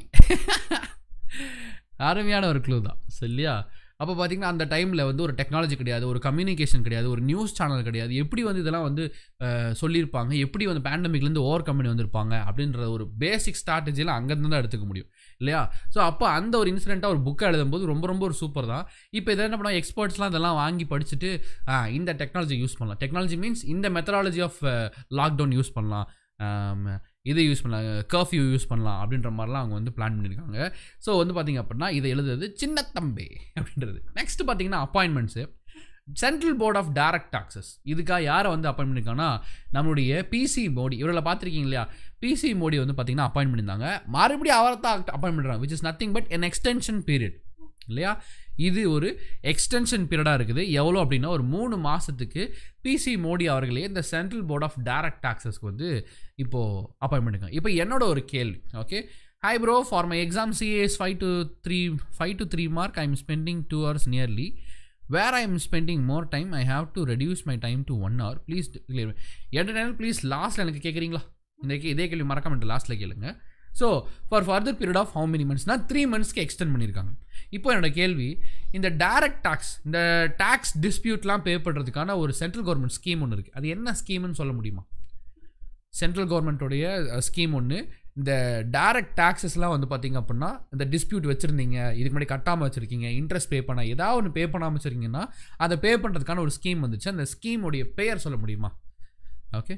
அருமையான ஒரு க்ளூ தான் சரியா அப்போ பார்த்தீங்கன்னா அந்த டைமில் வந்து ஒரு டெக்னாலஜி கிடையாது ஒரு கம்யூனிகேஷன் கிடையாது ஒரு நியூஸ் சேனல் கிடையாது எப்படி வந்து இதெல்லாம் வந்து அஹ், சொல்லியிருப்பாங்க எப்படி வந்து பேண்டமிக்லேருந்து ஓவர் கம் பண்ணி வந்திருப்பாங்க அப்படின்ற ஒரு பேசிக் ஸ்ட்ராட்டஜியில் அங்கேருந்து தான் எடுத்துக்க முடியும் இல்லையா ஸோ அப்போ அந்த ஒரு இன்சிடெண்ட்டாக ஒரு புக்கை எழுதும்போது ரொம்ப ரொம்ப ஒரு சூப்பர் தான் இப்போ இதை என்ன பண்ணால் எக்ஸ்பர்ட்ஸ்லாம் இதெல்லாம் வாங்கி படிச்சுட்டு ஆ, இந்த டெக்னாலஜி யூஸ் பண்ணலாம் டெக்னாலஜி மீன்ஸ் இந்த மெத்தடாலஜி ஆஃப் லாக்டவுன் யூஸ் பண்ணலாம் ஆம், இதை யூஸ் பண்ணலாம் கர்ஃப்யூ யூஸ் பண்ணலாம் அப்படின்ற மாதிரிலாம் அவங்க வந்து பிளான் பண்ணியிருக்காங்க ஸோ வந்து பார்த்திங்க அப்படின்னா இதை எழுதுறது சின்ன தம்பி அப்படின்றது நெக்ஸ்ட் பார்த்தீங்கன்னா appointments central board of direct taxes இதுக்காக யாரை வந்து அப்பாயின் பண்ணியிருக்காங்கன்னா நம்மளுடைய பிசி மோடி இவரை பார்த்துருக்கீங்க இல்லையா பிசி மோடி வந்து பார்த்தீங்கன்னா அப்பாயின் பண்ணியிருந்தாங்க மறுபடியும் அவரை தான் அப்பாயின் பண்ணுறாங்க which is nothing but an extension period இல்லையா இது ஒரு எக்ஸ்டென்ஷன் பீரியடாக இருக்குது எவ்வளோ அப்படின்னா ஒரு மூணு மாதத்துக்கு பிசி மோடி அவர்களே இந்த சென்ட்ரல் போர்ட் ஆஃப் டைரக்ட் டாக்ஸஸ்க்கு வந்து இப்போது அப்பாயின் பண்ணிருக்காங்க இப்போ என்னோட ஒரு கேள்வி okay hi bro for my exam C A S five to three five to three mark I am spending two hours nearly where I am spending more time I have to reduce my time to one hour please clear entertain please லாஸ்ட்டில் எனக்கு கேட்குறீங்களா இந்த கே- இதே கேள்வி மறக்காம லாஸ்ட்டில் கேளுங்க so for further period of how many மந்த்ஸ்னால் த்ரீ மந்த்ஸ்க்கு எக்ஸ்டெண்ட் பண்ணியிருக்காங்க இப்போ என்னோட கேள்வி இந்த டைரக்ட் டாக்ஸ் இந்த டாக்ஸ் டிஸ்பியூட்லாம் பே பண்ணுறதுக்கான ஒரு சென்ட்ரல் கவர்மெண்ட் ஸ்கீம் ஒன்று இருக்குது அது என்ன ஸ்கீம்னு சொல்ல முடியுமா சென்ட்ரல் கவர்மெண்ட்டோடைய ஸ்கீம் ஒன்று இந்த டைரக்ட் டாக்ஸஸ்லாம் வந்து பார்த்தீங்க அப்படின்னா இந்த டிஸ்பியூட் வச்சுருந்தீங்க இதுக்கு முன்னாடி கட்டாமல் வச்சுருக்கீங்க இன்ட்ரெஸ்ட் பே பண்ண ஏதாவது ஒன்று பே பண்ணாமல் வச்சுருக்கீங்கன்னா அதை பே பண்ணுறதுக்கான ஒரு ஸ்கீம் வந்துச்சு அந்த ஸ்கீமுடைய பெயர் சொல்ல முடியுமா okay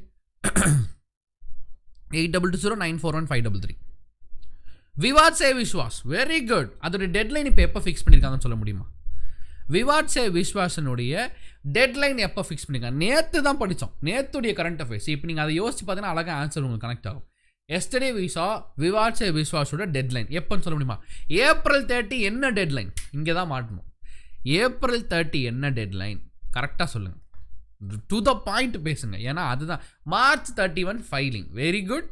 eight double two zero nine four one five double three Vivad Se Vishwas very good அதோடைய டெட்லைன் இப்போ எப்போ ஃபிக்ஸ் பண்ணியிருக்காங்கன்னு சொல்ல முடியுமா விவாத் சே விஸ்வாசனுடைய டெட்லைன் எப்போ ஃபிக்ஸ் பண்ணிருக்காங்க நேற்று தான் படித்தோம் நேத்துடைய கரண்ட் அஃபேர்ஸ் இப்போ நீங்கள் அதை யோசிச்சு பார்த்தீங்கன்னா அழகாக ஆன்சர் உங்களுக்கு கனெக்ட் ஆகும் yesterday we saw Vivad say விஸ்வாஸோட deadline எப்போன்னு சொல்ல முடியுமா ஏப்ரல் தேர்ட்டி என்ன டெட்லைன் இங்கே தான் மாட்டணும் ஏப்ரல் தேர்ட்டி என்ன டெட்லைன் கரெக்டாக சொல்லுங்கள் டு த பாயிண்ட் பேசுங்க ஏன்னா அதுதான் March thirty one filing very good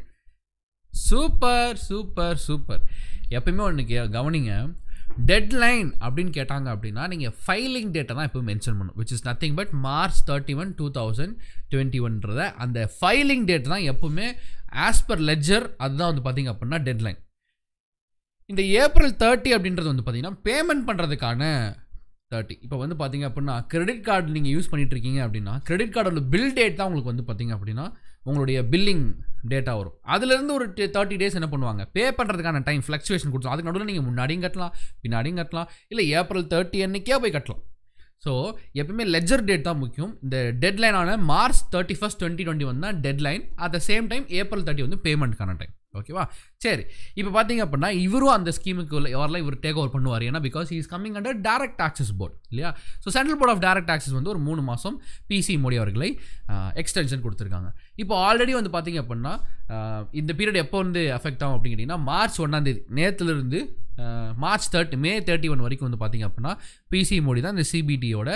super super super எப்பயுமே ஒன்று கே கவனிங்க டெட்லைன் அப்படின்னு கேட்டாங்க அப்படின்னா நீங்கள் ஃபைலிங் டேட்டை தான் எப்போ மென்ஷன் பண்ணும் which is nothing but March thirty one two thousand twenty ஒன்றத அந்த ஃபைலிங் டேட் தான் எப்பவுமே ஆஸ் பர் லெஜர் அதுதான் வந்து பார்த்தீங்க அப்படின்னா டெட்லைன் இந்த ஏப்ரல் தேர்ட்டி அப்படின்றது வந்து பார்த்தீங்கன்னா பேமெண்ட் பண்ணுறதுக்கான தேர்ட்டி இப்போ வந்து பார்த்தீங்க அப்படின்னா கிரெடிட் கார்டு நீங்கள் யூஸ் பண்ணிட்டு இருக்கீங்க அப்படின்னா கிரெடிட் கார்டோட பில் டேட் தான் உங்களுக்கு வந்து பார்த்தீங்க அப்படின்னா உங்களுடைய பில்லிங் டேட்டா வரும் அதுலேருந்து ஒரு தேர்ட்டி டேஸ் என்ன பண்ணுவாங்க பே பண்ணுறதுக்கான டைம் ஃப்ளக்சுவேஷன் கொடுத்தோம் அதுக்கு நடுவில் நீங்கள் முன்னாடியும் கட்டலாம் பின்னாடியும் கட்டலாம் இல்லை ஏப்ரல் தேர்ட்டி அன்னைக்கே போய் கட்டலாம் ஸோ எப்பவுமே லெஜர் டேட் தான் முக்கியம் இந்த டெட்லைனான March thirty first twenty twenty one தான் deadline at the same time April thirty வந்து பேமெண்ட்க்கான டைம் ஓகேவா சரி இப்போ பார்த்தீங்க அப்படின்னா இவரும் அந்த ஸ்கீமுக்கு வரலாம் இவர் டேக் ஓவர் பண்ணுவார் ஏன்னா because is coming under direct taxes board இல்லையா so central board of direct taxes வந்து ஒரு மூணு மாதம் பிசி மோடி அவர்களை எக்ஸ்டென்ஷன் கொடுத்துருக்காங்க இப்போ ஆல்ரெடி வந்து பார்த்தீங்க அப்படின்னா ஆஹ், இந்த பீரியட் எப்போ வந்து அஃபெக்ட் ஆகும் அப்படின்னு கேட்டிங்கன்னா மார்ச் ஒன்றாந்தேதி நேற்றுலேருந்து March thirty May thirty one வரைக்கும் வந்து பார்த்தீங்க அப்படின்னா பிசி மோடி தான் இந்த சிபிடியோட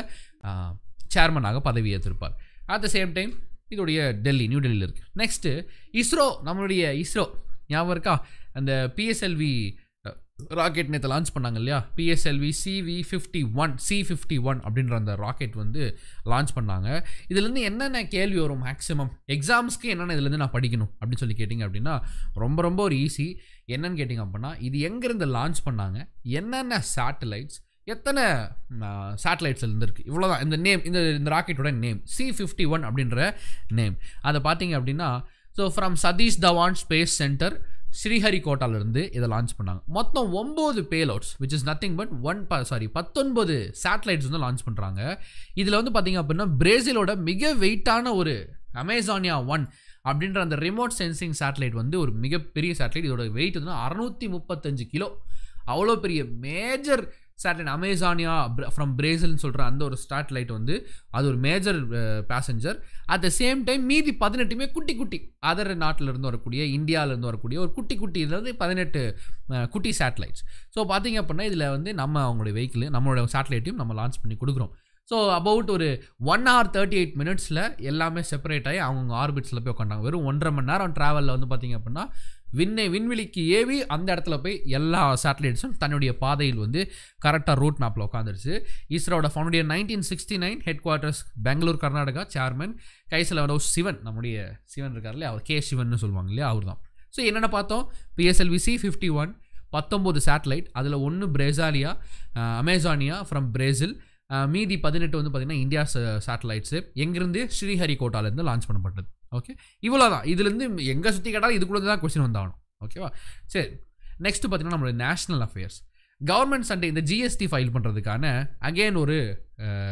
சேர்மனாக பதவி ஏற்றிருப்பார் அட் த சேம் டைம் இதோடைய டெல்லி நியூ டெல்லியில் இருக்குது நெக்ஸ்ட்டு இஸ்ரோ நம்மளுடைய இஸ்ரோ ஞாபகம் இருக்கா அந்த பிஎஸ்எல்வி ராக்கெட் நேற்று லான்ச் பண்ணாங்க இல்லையா PSLV CV fifty one C fifty one அப்படின்ற அந்த ராக்கெட் வந்து லான்ச் பண்ணாங்க இதுலேருந்து என்னென்ன கேள்வி வரும் மேக்ஸிமம் எக்ஸாம்ஸ்க்கு என்னென்ன இதுலேருந்து நான் படிக்கணும் அப்படின்னு சொல்லி கேட்டிங்க அப்படின்னா ரொம்ப ரொம்ப ஒரு ஈஸி என்னன்னு கேட்டிங்க அப்படின்னா இது எங்கேருந்து லான்ச் பண்ணாங்க என்னென்ன சேட்டலைட்ஸ் எத்தனை சேட்டலைட்ஸ் இருந்திருக்கு இவ்வளோதான் இந்த நேம் இந்த இந்த ராக்கெட்டோட நேம் சி ஃபிஃப்டி ஒன் அப்படின்ற நேம் அதை பார்த்தீங்க அப்படின்னா so from Satish Dhawan space centre ஸ்ரீஹரிகோட்டாலேருந்து இதை லான்ச் பண்ணாங்க மொத்தம் ஒம்பது payloads which is nothing but one ப சாரி பத்தொன்பது சேட்டலைட்ஸ் வந்து லான்ச் பண்ணுறாங்க இதில் வந்து பார்த்தீங்க அப்படின்னா பிரேசிலோட மிக வெயிட்டான ஒரு அமேசானியா ஒன் அப்படின்ற அந்த ரிமோட் சென்சிங் சேட்டலைட் வந்து ஒரு மிகப்பெரிய சேட்டலைட் இதோட வெயிட் வந்து அறநூற்றி முப்பத்தஞ்சு கிலோ அவ்வளோ பெரிய மேஜர் சேட்டலைட் அமேசானியா ஃப்ரம் பிரேசில்னு சொல்கிற அந்த ஒரு சேட்டலைட் வந்து அது ஒரு major passenger at the same time மீதி பதினெட்டுமே குட்டி குட்டி அதர் நாட்டிலேருந்து வரக்கூடிய இந்தியாவிலேருந்து வரக்கூடிய ஒரு குட்டி குட்டி இதில் வந்து பதினெட்டு அஹ், குட்டி சேட்டலைட்ஸ் ஸோ பார்த்தீங்க அப்படின்னா இதில் வந்து நம்ம அவங்களுடைய வெஹிக்கிள் நம்மளோட சேட்டலைட்டையும் நம்ம லான்ச் பண்ணி கொடுக்குறோம் ஸோ அபவுட் ஒரு ஒன் ஹவர் தேர்ட்டி எயிட் மினிட்ஸில் எல்லாமே செப்பரேட் ஆகி அவங்கவுங்க ஆர்பிட்ஸில் போய் உட்காந்தாங்க வெறும் ஒன்றரை மணி நேரம் ட்ராவலில் வந்து பார்த்தீங்க அப்படின்னா விண்ணை விண்வெளிக்கு ஏவி அந்த இடத்துல போய் எல்லா சேட்டலைட்ஸும் தன்னுடைய பாதையில் வந்து கரெக்டாக ரூட் மேப்பில் உட்காந்துருச்சு இஸ்ரோட founder nineteen sixty nine headquarters Bangalore Karnataka chairman கைசில் வந்து சிவன் நம்முடைய சிவன் இருக்கார் இல்லையா அவர் கே சிவன் சொல்லுவாங்க இல்லையா அவர் தான் ஸோ என்னென்ன பார்த்தோம் பிஎஸ்எல்வி சி ஃபிஃப்டி ஒன் பத்தொம்போது சேட்டலைட் அதில் ஒன்று Brasilia Amazonia from Brazil ah, மீதி பதினெட்டு வந்து பார்த்திங்கன்னா இந்தியா சேட்டலைட்ஸு எங்கேருந்து ஸ்ரீஹரிகோட்டாலேருந்து லான்ச் பண்ணப்பட்டது ஓகே இவ்வளோ தான் இதுலேருந்து எங்கே சுற்றி கேட்டாலும் இதுக்குள்ளே தான் கொஸ்டின் வந்தாகணும் ஓகேவா சரி நெக்ஸ்ட் பார்த்தீங்கன்னா நம்மளுடைய நேஷ்னல் அஃபேர்ஸ் கவர்மெண்ட் சண்டே இந்த ஜிஎஸ்டி ஃபைல் பண்ணுறதுக்கான அகைன் ஒரு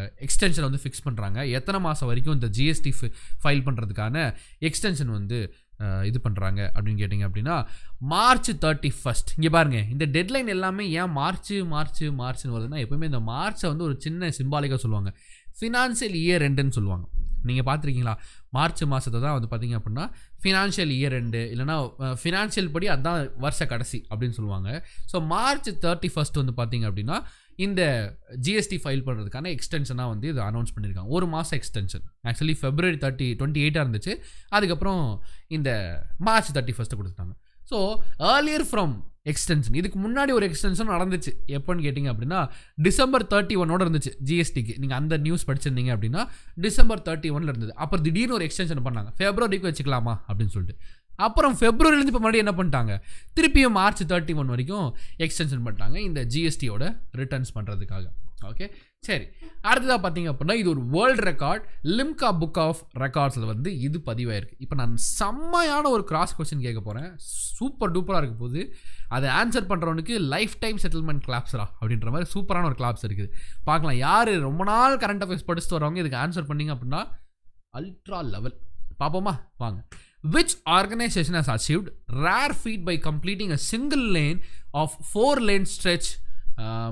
எக்ஸ்டென்ஷன் வந்து ஃபிக்ஸ் பண்ணுறாங்க எத்தனை மாதம் வரைக்கும் இந்த ஜிஎஸ்டி ஃபைல் பண்ணுறதுக்கான எக்ஸ்டென்ஷன் வந்து இது பண்ணுறாங்க அப்படின்னு கேட்டிங்க அப்படின்னா மார்ச் தேர்ட்டி ஃபஸ்ட் இங்கே பாருங்க இந்த டெட்லைன் எல்லாமே ஏன் மார்ச் மார்ச் மார்ச்னு வருதுன்னா எப்பவுமே இந்த மார்ச்சை வந்து ஒரு சின்ன சிம்பாலிக்காக சொல்லுவாங்க ஃபினான்ஷியல் இயர் ரெண்டுன்னு சொல்லுவாங்க நீங்கள் பார்த்துருக்கீங்களா மார்ச் மாதத்தை தான் வந்து பார்த்தீங்க அப்படின்னா ஃபினான்ஷியல் இயர் ரெண்டு இல்லைனா ஃபினான்ஷியல் படி அதுதான் வருஷ கடைசி அப்படின்னு சொல்லுவாங்க ஸோ மார்ச் தேர்ட்டி ஃபஸ்ட் வந்து பார்த்தீங்க அப்படின்னா இந்த ஜிஎஸ்டி ஃபைல் பண்ணுறதுக்கான எக்ஸ்டென்ஷனாக வந்து இது அனௌன்ஸ் பண்ணியிருக்காங்க ஒரு மாதம் extension actually February thirty twenty எயிட்டாக இருந்துச்சு அதுக்கப்புறம் இந்த மார்ச் தேர்ட்டி ஃபஸ்ட்டு கொடுத்துட்டாங்க ஸோ ஏர்லியர் ஃப்ரம் எக்ஸ்டென்ஷன் இதுக்கு முன்னாடி ஒரு எக்ஸ்டென்ஷன் நடந்துச்சு எப்போன்னு கேட்டிங்க அப்படின்னா டிசம்பர் தேர்ட்டி ஒன்னோட இருந்துச்சு ஜிஎஸ்டிக்கு நீங்கள் அந்த நியூஸ் படிச்சிருந்தீங்க அப்படின்னா டிசம்பர் தேர்ட்டி ஒன்ல இருந்தது அப்புறம் திடீர்னு ஒரு எக்ஸ்டென்ஷன் பண்ணாங்க ஃபெப்ரவரிக்கு வச்சுக்கலாமா அப்படின்னு சொல்லிட்டு அப்புறம் ஃபெப்ரவரிலேருந்து இப்போ மறுபடியும் என்ன பண்ணிட்டாங்க திருப்பியும் மார்ச் தேர்ட்டி ஒன் வரைக்கும் எக்ஸ்டென்ஷன் பண்ணிட்டாங்க இந்த ஜிஎஸ்டியோட ரிட்டர்ன்ஸ் பண்ணுறதுக்காக ஓகே சரி அடுத்ததாக பார்த்தீங்க அப்படின்னா இது ஒரு world record Limca book of ரெக்கார்ட்ஸில் வந்து இது பதிவாயிருக்கு இப்போ நான் செம்மையான ஒரு கிராஸ் கொஸ்டின் கேட்க போகிறேன் சூப்பர் டூப்பராக இருக்க போது அதை ஆன்சர் பண்ணுறவனுக்கு லைஃப் டைம் செட்டில்மெண்ட் கிளாப்ஸ்ரா அப்படின்ற மாதிரி சூப்பரான ஒரு கிளாப்ஸ் இருக்குது பார்க்கலாம் யார் ரொம்ப நாள் கரண்ட் அஃபேர்ஸ் படிச்சுட்டு வரவங்க இதுக்கு ஆன்சர் பண்ணீங்க அப்படின்னா அல்ட்ரா லெவல் பார்ப்போமா வாங்க which organization has achieved rare feat by completing a single lane of four lane stretch um,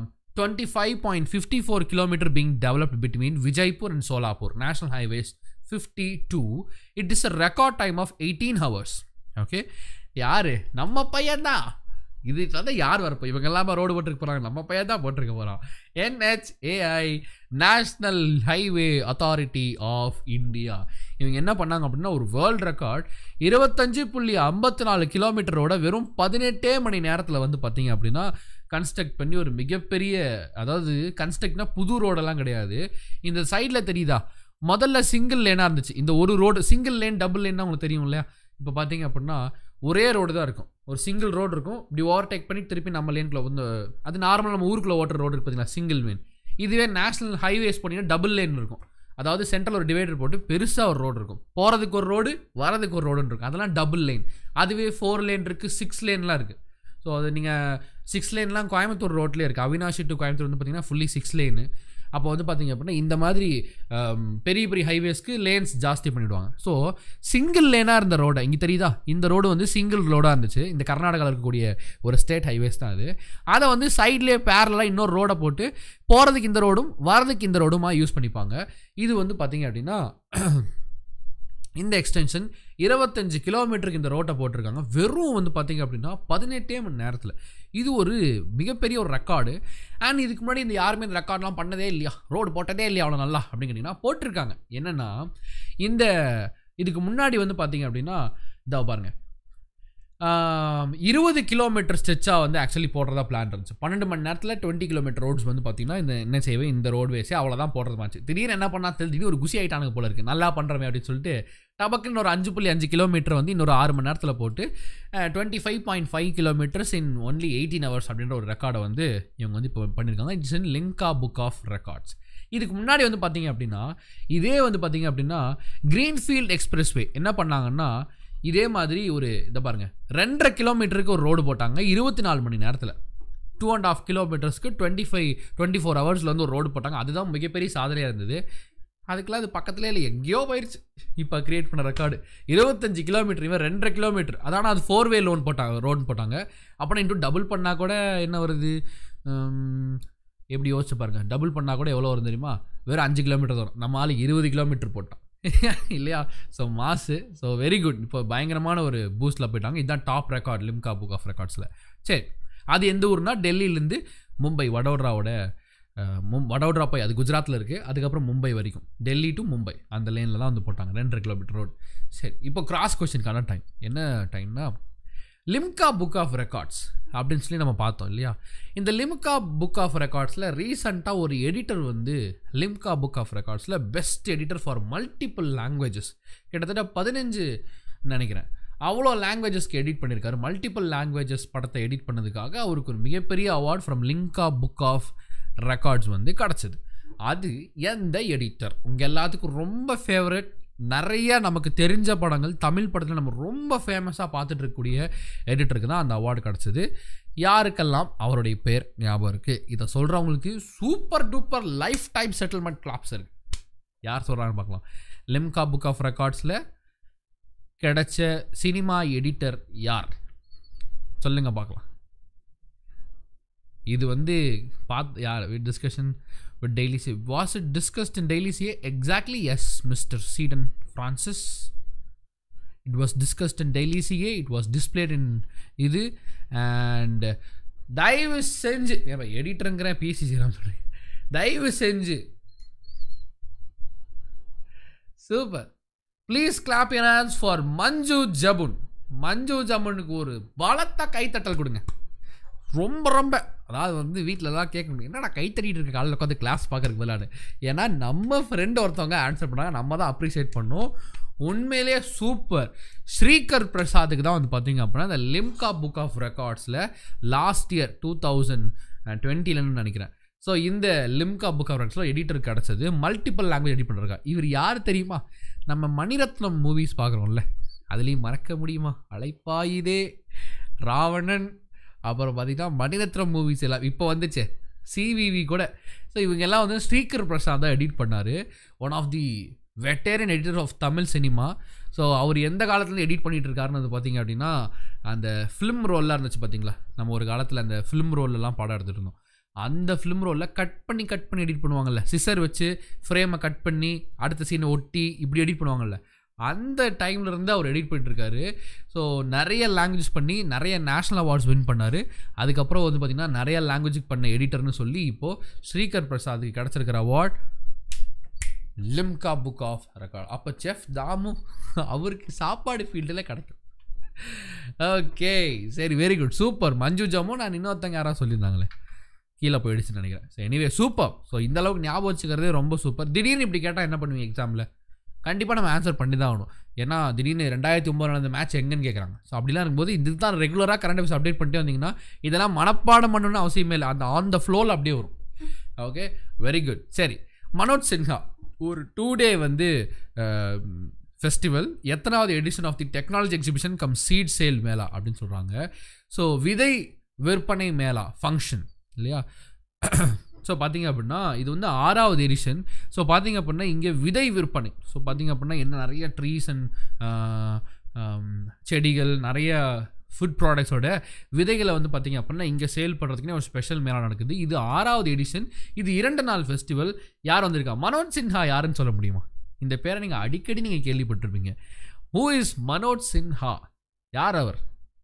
25.54 kilometer being developed between Vijaypur and Solapur national highways 52 it is a record time of 18 hours okay யாரு நம்ம பையன்தான் இது தான் யார் வரப்போ இவங்க எல்லாமே ரோடு போட்டுருக்க போகிறாங்க நம்ம பையன் தான் போட்டிருக்க போகிறோம் NHAI national highway authority of India இவங்க என்ன பண்ணாங்க அப்படின்னா ஒரு வேர்ல்டு ரெக்கார்ட் இருபத்தஞ்சு புள்ளி ஐம்பத்தி நாலு கிலோமீட்டரோட வெறும் பதினெட்டே மணி நேரத்தில் வந்து பார்த்தீங்க அப்படின்னா கன்ஸ்ட்ரக்ட் பண்ணி ஒரு மிகப்பெரிய அதாவது கன்ஸ்ட்ரக்ட்னா புது ரோடெல்லாம் கிடையாது இந்த சைடில் தெரியுதா முதல்ல சிங்கிள் லேனாக இருந்துச்சு இந்த ஒரு ரோடு சிங்கிள் லேன் டபுள் லேன்னா உங்களுக்கு தெரியும் இல்லையா இப்போ பார்த்தீங்க அப்படின்னா ஒரே ரோடு தான் இருக்கும் ஒரு சிங்கிள் ரோடு இருக்கும் இப்படி ஓவர்டேக் பண்ணி திருப்பி நம்ம லேன்குள்ளே வந்து அது நார்மல் நம்ம ஊருக்குள்ளே ஓட்டுற ரோடு இருக்கு பார்த்தீங்களா சிங்கிள் லேன் இதுவே நேஷனல் ஹைவேஸ் போனீங்கன்னா டபுள் லேன் இருக்கும் அதாவது சென்ட்ரல் ஒரு டிவைடர் போட்டு பெருசாக ஒரு ரோடு இருக்கும் போகிறதுக்கு ஒரு ரோடு வரதுக்கு ஒரு ரோடுன்னு இருக்கும் அதெல்லாம் டபுள் லேன் அதுவே ஃபோர் லேன் இருக்குது சிக்ஸ் லேன்லாம் இருக்குது ஸோ அது நீங்கள் சிக்ஸ் லேன்லாம் கோயம்புத்தூர் ரோட்லேயே இருக்குது அவினாஷி டு கோயம்புத்தூர் வந்து பார்த்தீங்கன்னா ஃபுல்லி சிக்ஸ் லேனு அப்போ வந்து பார்த்தீங்க அப்படின்னா இந்த மாதிரி ஆம், பெரிய பெரிய ஹைவேஸ்க்கு லேன்ஸ் ஜாஸ்தி பண்ணிவிடுவாங்க ஸோ சிங்கிள் லேனாக இருந்த ரோடை இங்கே தெரியுதா இந்த ரோடு வந்து சிங்கிள் ரோடாக இருந்துச்சு இந்த கர்நாடகாவில் இருக்கக்கூடிய ஒரு ஸ்டேட் ஹைவேஸ் தான் அது அதை வந்து சைட்லேயே பேரலாக இன்னொரு ரோடை போட்டு போகிறதுக்கு இந்த ரோடும் வரதுக்கு இந்த ரோடுமா யூஸ் பண்ணிப்பாங்க இது வந்து பார்த்தீங்க அப்படின்னா இந்த எக்ஸ்டென்ஷன் இருபத்தஞ்சு கிலோமீட்டருக்கு இந்த ரோட்டை போட்டிருக்காங்க வெறும் வந்து பார்த்தீங்க அப்படின்னா பதினெட்டே மணி நேரத்தில் இது ஒரு மிகப்பெரிய ஒரு ரெக்கார்டு அண்ட் இதுக்கு முன்னாடி இந்த யாருமே இந்த ரெக்கார்ட்லாம் பண்ணதே இல்லையா ரோடு போட்டதே இல்லையா அவ்வளோ நல்லா அப்படின்னு கேட்டிங்கன்னா போட்டிருக்காங்க என்னென்னா இந்த இதுக்கு முன்னாடி வந்து பார்த்தீங்க அப்படின்னா இதோ பாருங்க ஆம், இருபது கிலோமீட்டர் ஸ்ட்ரெச்சாக வந்து ஆக்சுவலி போடுறதா பிளான் இருந்துச்சு பன்னெண்டு மணி நேரத்தில் டுவெண்ட்டி கிலோமீட்டர் ரோட்ஸ் வந்து பார்த்தீங்கன்னா இந்த என்ன செய்வே இந்த ரோட்வேஸே அவ்வளோதான் போடுறது மாச்சு திடீர்னு என்ன பண்ணா தெரிஞ்சு திடீர்னு ஒரு குசி ஆயிட்டானுங்க போல இருக்குது நல்லா பண்ணுறமே அப்படின்னு சொல்லிட்டு டபக்குன்னு ஒரு அஞ்சு புள்ளி அஞ்சு கிலோமீட்டர் வந்து இன்னொரு ஆறு மணி நேரத்தில் போட்டு twenty five point five kilometers in only eighteen hours அப்படின்ற ஒரு ரெக்கார்டை வந்து இவங்க வந்து இப்போ பண்ணியிருக்காங்க it's in Limca book of records இதுக்கு முன்னாடி வந்து பார்த்தீங்க அப்படின்னா இதே வந்து பார்த்தீங்க அப்படின்னா கிரீன்ஃபீல்ட் எக்ஸ்பிரஸ்வே என்ன பண்ணாங்கன்னா இதே மாதிரி ஒரு இதை பாருங்க ரெண்டரை கிலோமீட்டருக்கு ஒரு ரோடு போட்டாங்க இருபத்தி நாலு மணி நேரத்தில் டூ அண்ட் ஆஃப் கிலோமீட்டர்ஸ்க்கு டுவெண்ட்டி ஃபைவ் டுவெண்ட்டி ஃபோர் ஹவர்ஸில் வந்து ஒரு ரோடு போட்டாங்க அதுதான் மிகப்பெரிய சாதனையாக இருந்தது அதுக்கெல்லாம் அது பக்கத்துலேயே இல்லை எங்கேயோ போயிடுச்சு இப்போ கிரியேட் பண்ண ரெக்கார்டு இருபத்தஞ்சு கிலோமீட்டர் இவன் ரெண்டரை கிலோமீட்டர் அதான அது ஃபோர் வே லோன் போட்டாங்க ரோடு போட்டாங்க அப்புறம் இன்னும் டபுள் பண்ணால் கூட என்ன வருது உம், எப்படி யோசிச்சு பாருங்க டபுள் பண்ணால் கூட எவ்வளோ வரும் தெரியுமா வெறும் அஞ்சு கிலோமீட்டர் வரும் நம்ம ஆள் இருபது கிலோமீட்டர் போட்டான் இல்லையா ஸோ மாசு ஸோ வெரி குட் இப்போ பயங்கரமான ஒரு பூஸ்டில் போயிட்டாங்க இதுதான் top record Limca book of ரெக்கார்ட்ஸில் சரி அது எந்த ஊர்னா டெல்லியிலேருந்து மும்பை வடோதராவோட அஹ், மும் வடோதரா போய் அது குஜராத்தில் இருக்குது அதுக்கப்புறம் மும்பை வரைக்கும் டெல்லி டு மும்பை அந்த லேனில் தான் வந்து போட்டாங்க ரெண்டரை கிலோமீட்டர் ரோடு சரி இப்போ கிராஸ் கொஸ்டினுக்கான டைம் என்ன டைம்னா லிம்கா புக் ஆஃப் ரெக்கார்ட்ஸ் அப்படின்னு சொல்லி நம்ம பார்த்தோம் இல்லையா இந்த லிம்கா புக் ஆஃப் ரெக்கார்ட்ஸில் ரீசண்டாக ஒரு எடிட்டர் வந்து லிம்கா புக் ஆஃப் ரெக்கார்ட்ஸில் best editor for multiple languages கிட்டத்தட்ட பதினஞ்சு நினைக்கிறேன் அவ்வளோ லாங்குவேஜஸ்க்கு எடிட் பண்ணியிருக்காரு மல்டிபிள் லாங்குவேஜஸ் படத்தை எடிட் பண்ணதுக்காக அவருக்கு ஒரு மிகப்பெரிய award from Limca book of records வந்து கிடச்சிது அது எந்த எடிட்டர் உங்கள் எல்லாத்துக்கும் ரொம்ப ஃபேவரட் நிறைய நமக்கு தெரிஞ்ச படங்கள் தமிழ் படத்தில் நம்ம ரொம்ப ஃபேமஸாக பார்த்துட்டு இருக்கக்கூடிய எடிட்டருக்கு தான் அந்த அவார்டு கிடச்சிது யாருக்கெல்லாம் அவருடைய பேர் ஞாபகம் இருக்குது இதை சொல்கிறவங்களுக்கு super duper lifetime settlement claps இருக்குது யார் சொல்கிறான்னு பார்க்கலாம் லிம்கா புக் ஆஃப் ரெக்கார்ட்ஸில் கிடைச்ச சினிமா எடிட்டர் யார் சொல்லுங்க பார்க்கலாம் இது வந்து பார்த்து யார் with discussion with daily C was it discussed in daily CA exactly yes mister சீடன் Francis it was discussed in daily CA it was displayed in இது அண்ட் தயவு செஞ்சு எடிட்டருங்கிறேன் பிசி சீரம் சொல்கிறேன் தயவு செஞ்சு super please clap your hands for Manju ஜபுன் மஞ்சு ஜபுனுக்கு ஒரு பலத்த கைத்தட்டல் கொடுங்க ரொம்ப ரொம்ப அதாவது வந்து வீட்டிலலாம் கேட்க முடியும் என்னடா கை தட்டிட்டு இருக்க காலையில் உட்காந்து கிளாஸ் பார்க்கறதுக்கு விளையாடு ஏன்னா நம்ம ஃப்ரெண்டு ஒருத்தவங்க ஆன்சர் பண்ணாங்க நம்ம தான் அப்ரிஷியேட் பண்ணோம் உண்மையிலேயே சூப்பர் ஸ்ரீகர் பிரசாத்துக்கு தான் வந்து பார்த்தீங்க அப்படின்னா இந்த லிம்கா புக் ஆஃப் ரெக்கார்ட்ஸில் லாஸ்ட் இயர் டூ தௌசண்ட் டுவெண்ட்டிலன்னு நினைக்கிறேன் ஸோ இந்த லிம்கா புக் ஆஃப் ரெக்கார்ட்ஸில் எடிட்டர் கிடச்சது மல்டிபிள் லாங்குவேஜ் எடிட் பண்ணுறாங்க இவர் யார் தெரியுமா நம்ம மணிரத்னம் மூவிஸ் பார்க்குறோம்ல அதுலேயும் மறக்க முடியுமா அழைப்பாயுதே ராவணன் அப்புறம் பார்த்தீங்கன்னா மணிரத்னம் மூவிஸ் எல்லாம் இப்போ வந்துச்சு சிவிவி கூட ஸோ இவங்க எல்லாம் வந்து ஸ்ரீகர் பிரசாத் தான் எடிட் பண்ணார் one of the veteran editor of Tamil cinema so அவர் எந்த காலத்துலேருந்து எடிட் பண்ணிட்டு இருக்காருன்னு வந்து பார்த்தீங்க அப்படின்னா அந்த ஃபிலிம் ரோல்லாம் இருந்துச்சு பார்த்தீங்களா நம்ம ஒரு காலத்தில் அந்த ஃபிலிம் ரோல்லலாம் படம் எடுத்துகிட்டு இருந்தோம் அந்த ஃபிலிம் ரோலில் கட் பண்ணி கட் பண்ணி எடிட் பண்ணுவாங்கல்ல சிசர் வச்சு ஃப்ரேமை கட் பண்ணி அடுத்த சீனை ஒட்டி இப்படி எடிட் பண்ணுவாங்கல்ல அந்த டைம்ல இருந்து அவர் எடிட் பண்ணிட்டுருக்காரு ஸோ நிறைய லாங்குவேஜ் பண்ணி நிறைய நேஷ்னல் அவார்ட்ஸ் வின் பண்ணார் அதுக்கப்புறம் வந்து பார்த்திங்கன்னா நிறைய லாங்குவேஜுக்கு பண்ண எடிட்டர்னு சொல்லி இப்போது ஸ்ரீகர் பிரசாத்துக்கு கிடச்சிருக்கிற award Limca book of record அப்போ செஃப் தாமு அவருக்கு சாப்பாடு ஃபீல்டில் கிடைக்கும் ஓகே சரி வெரி குட் சூப்பர் மஞ்சு ஜாமும் நான் இன்னொருத்தங்க யாராவது சொல்லியிருந்தாங்களே கீழே போயிடுச்சுன்னு நினைக்கிறேன் ஸோ எனிவே சூப்பர் ஸோ இந்த அளவுக்கு ஞாபகம் வச்சுக்கிறதே ரொம்ப சூப்பர் திடீர்னு இப்படி கேட்டால் என்ன பண்ணுவீங்க எக்ஸாமில் கண்டிப்பாக நம்ம ஆன்சர் பண்ணி தான் ஆகணும் ஏன்னா திடீர்னு ரெண்டாயிரத்தி ஒம்பது நடந்த மேட்ச் எங்கன்னு கேட்குறாங்க ஸோ அப்படிலாம் இருக்கும்போது இது தான் ரெகுலராக கரண்ட் அஃபேர்ஸ் அப்டேட் பண்ணிட்டே வந்தீங்கன்னா இதெல்லாம் மனப்பாடம் பண்ணணும்னு அவசியமே இல்லை அந்த ஆன் த ஃப்ளோவில் அப்படியே வரும் ஓகே வெரி குட் சரி மனோஜ் சின்ஹா ஒரு டூ டே வந்து ஃபெஸ்டிவல் எத்தனாவது edition of the technology exhibition cum seed sale mela அப்படின்னு சொல்கிறாங்க ஸோ விதை விற்பனை மேளா ஃபங்க்ஷன் இல்லையா ஸோ பார்த்தீங்க அப்படின்னா இது வந்து ஆறாவது எடிஷன் ஸோ பார்த்தீங்க அப்படின்னா இங்கே விதை விற்பனை ஸோ பார்த்தீங்க அப்படின்னா என்ன நிறைய ட்ரீஸ் அண்ட் செடிகள் நிறைய ஃபுட் ப்ராடக்ட்ஸோட விதைகளை வந்து பார்த்தீங்க அப்படின்னா இங்கே சேல் பண்ணுறதுக்குனே ஒரு ஸ்பெஷல் மேலா நடக்குது இது ஆறாவது எடிஷன் இது இரண்டு நாள் ஃபெஸ்டிவல் யார் வந்திருக்கா மனோஜ் சின்ஹா யாருன்னு சொல்ல முடியுமா இந்த பேரை நீங்கள் அடிக்கடி நீங்கள் கேள்விப்பட்டிருப்பீங்க ஹூ இஸ் மனோஜ் சின்ஹா யார் அவர்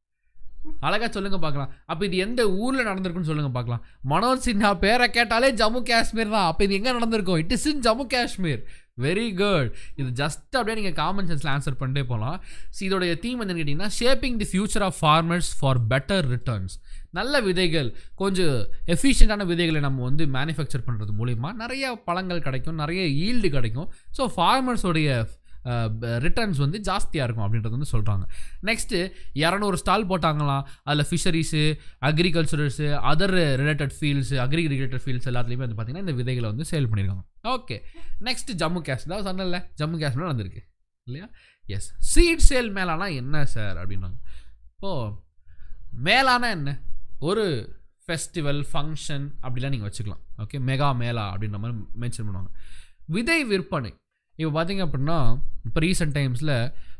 அழகா சொல்லுங்க பார்க்கலாம் அப்போ இது எந்த ஊரில் நடந்திருக்குன்னு சொல்லுங்க பார்க்கலாம் மனோஜ் சின்ஹா பேரை கேட்டாலே ஜம்மு காஷ்மீர் தான் அப்போ இது எங்கே நடந்திருக்கும் it is in Jammu Kashmir very good இது ஜஸ்ட் அப்படியே நீங்கள் காமன் சென்ஸில் ஆன்சர் பண்ணிட்டே போகலாம் ஸோ இதோடைய தீம் என்னன்னு கேட்டிங்கன்னா shaping the future of farmers for better returns நல்ல விதைகள் கொஞ்சம் எஃபிஷியண்டான விதைகளை நம்ம வந்து மேனுஃபேக்சர் பண்ணுறது மூலிமா நிறைய பழங்கள் கிடைக்கும் நிறைய ஈல்டு கிடைக்கும் ஸோ ஃபார்மர்ஸோடைய ரிட்டர்ன்ஸ் வந்து ஜாஸ்தியாக இருக்கும் அப்படின்றது வந்து சொல்கிறாங்க நெக்ஸ்ட்டு இரநூறு ஸ்டால் போட்டாங்களாம் அதில் fisheries agriculturers other related fields agri related fields எல்லாத்துலேயுமே வந்து பார்த்திங்கன்னா இந்த விதைகளை வந்து சேல் பண்ணியிருக்காங்க ஓகே நெக்ஸ்ட் ஜம்மு காஷ்மீர் தான் சொன்னல ஜம்மு காஷ்மீர் வந்திருக்கு இல்லையா எஸ் சீட் சேல் மேலானா என்ன சார் அப்படின்னாங்க இப்போது மேலானா என்ன ஒரு ஃபெஸ்டிவல் ஃபங்க்ஷன் அப்படிலாம் நீங்கள் வச்சுக்கலாம் ஓகே மெகா மேலா அப்படின்ற மாதிரி மென்ஷன் பண்ணுவாங்க விதை விற்பனை இப்போ பார்த்தீங்க அப்படின்னா இப்போ ரீசெண்ட் டைம்ஸில்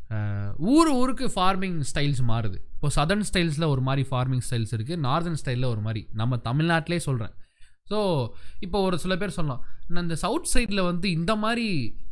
ஊர் ஊருக்கு ஃபார்மிங் ஸ்டைல்ஸ் மாறுது இப்போ சதர்ன் ஸ்டைல்ஸில் ஒரு மாதிரி ஃபார்மிங் ஸ்டைல்ஸ் இருக்குது நார்தர்ன் ஸ்டைலில் ஒரு மாதிரி நம்ம தமிழ்நாட்டிலே சொல்கிறேன் ஸோ இப்போ ஒரு சில பேர் சொல்லலாம் நான் இந்த சவுத் சைடில் வந்து இந்த மாதிரி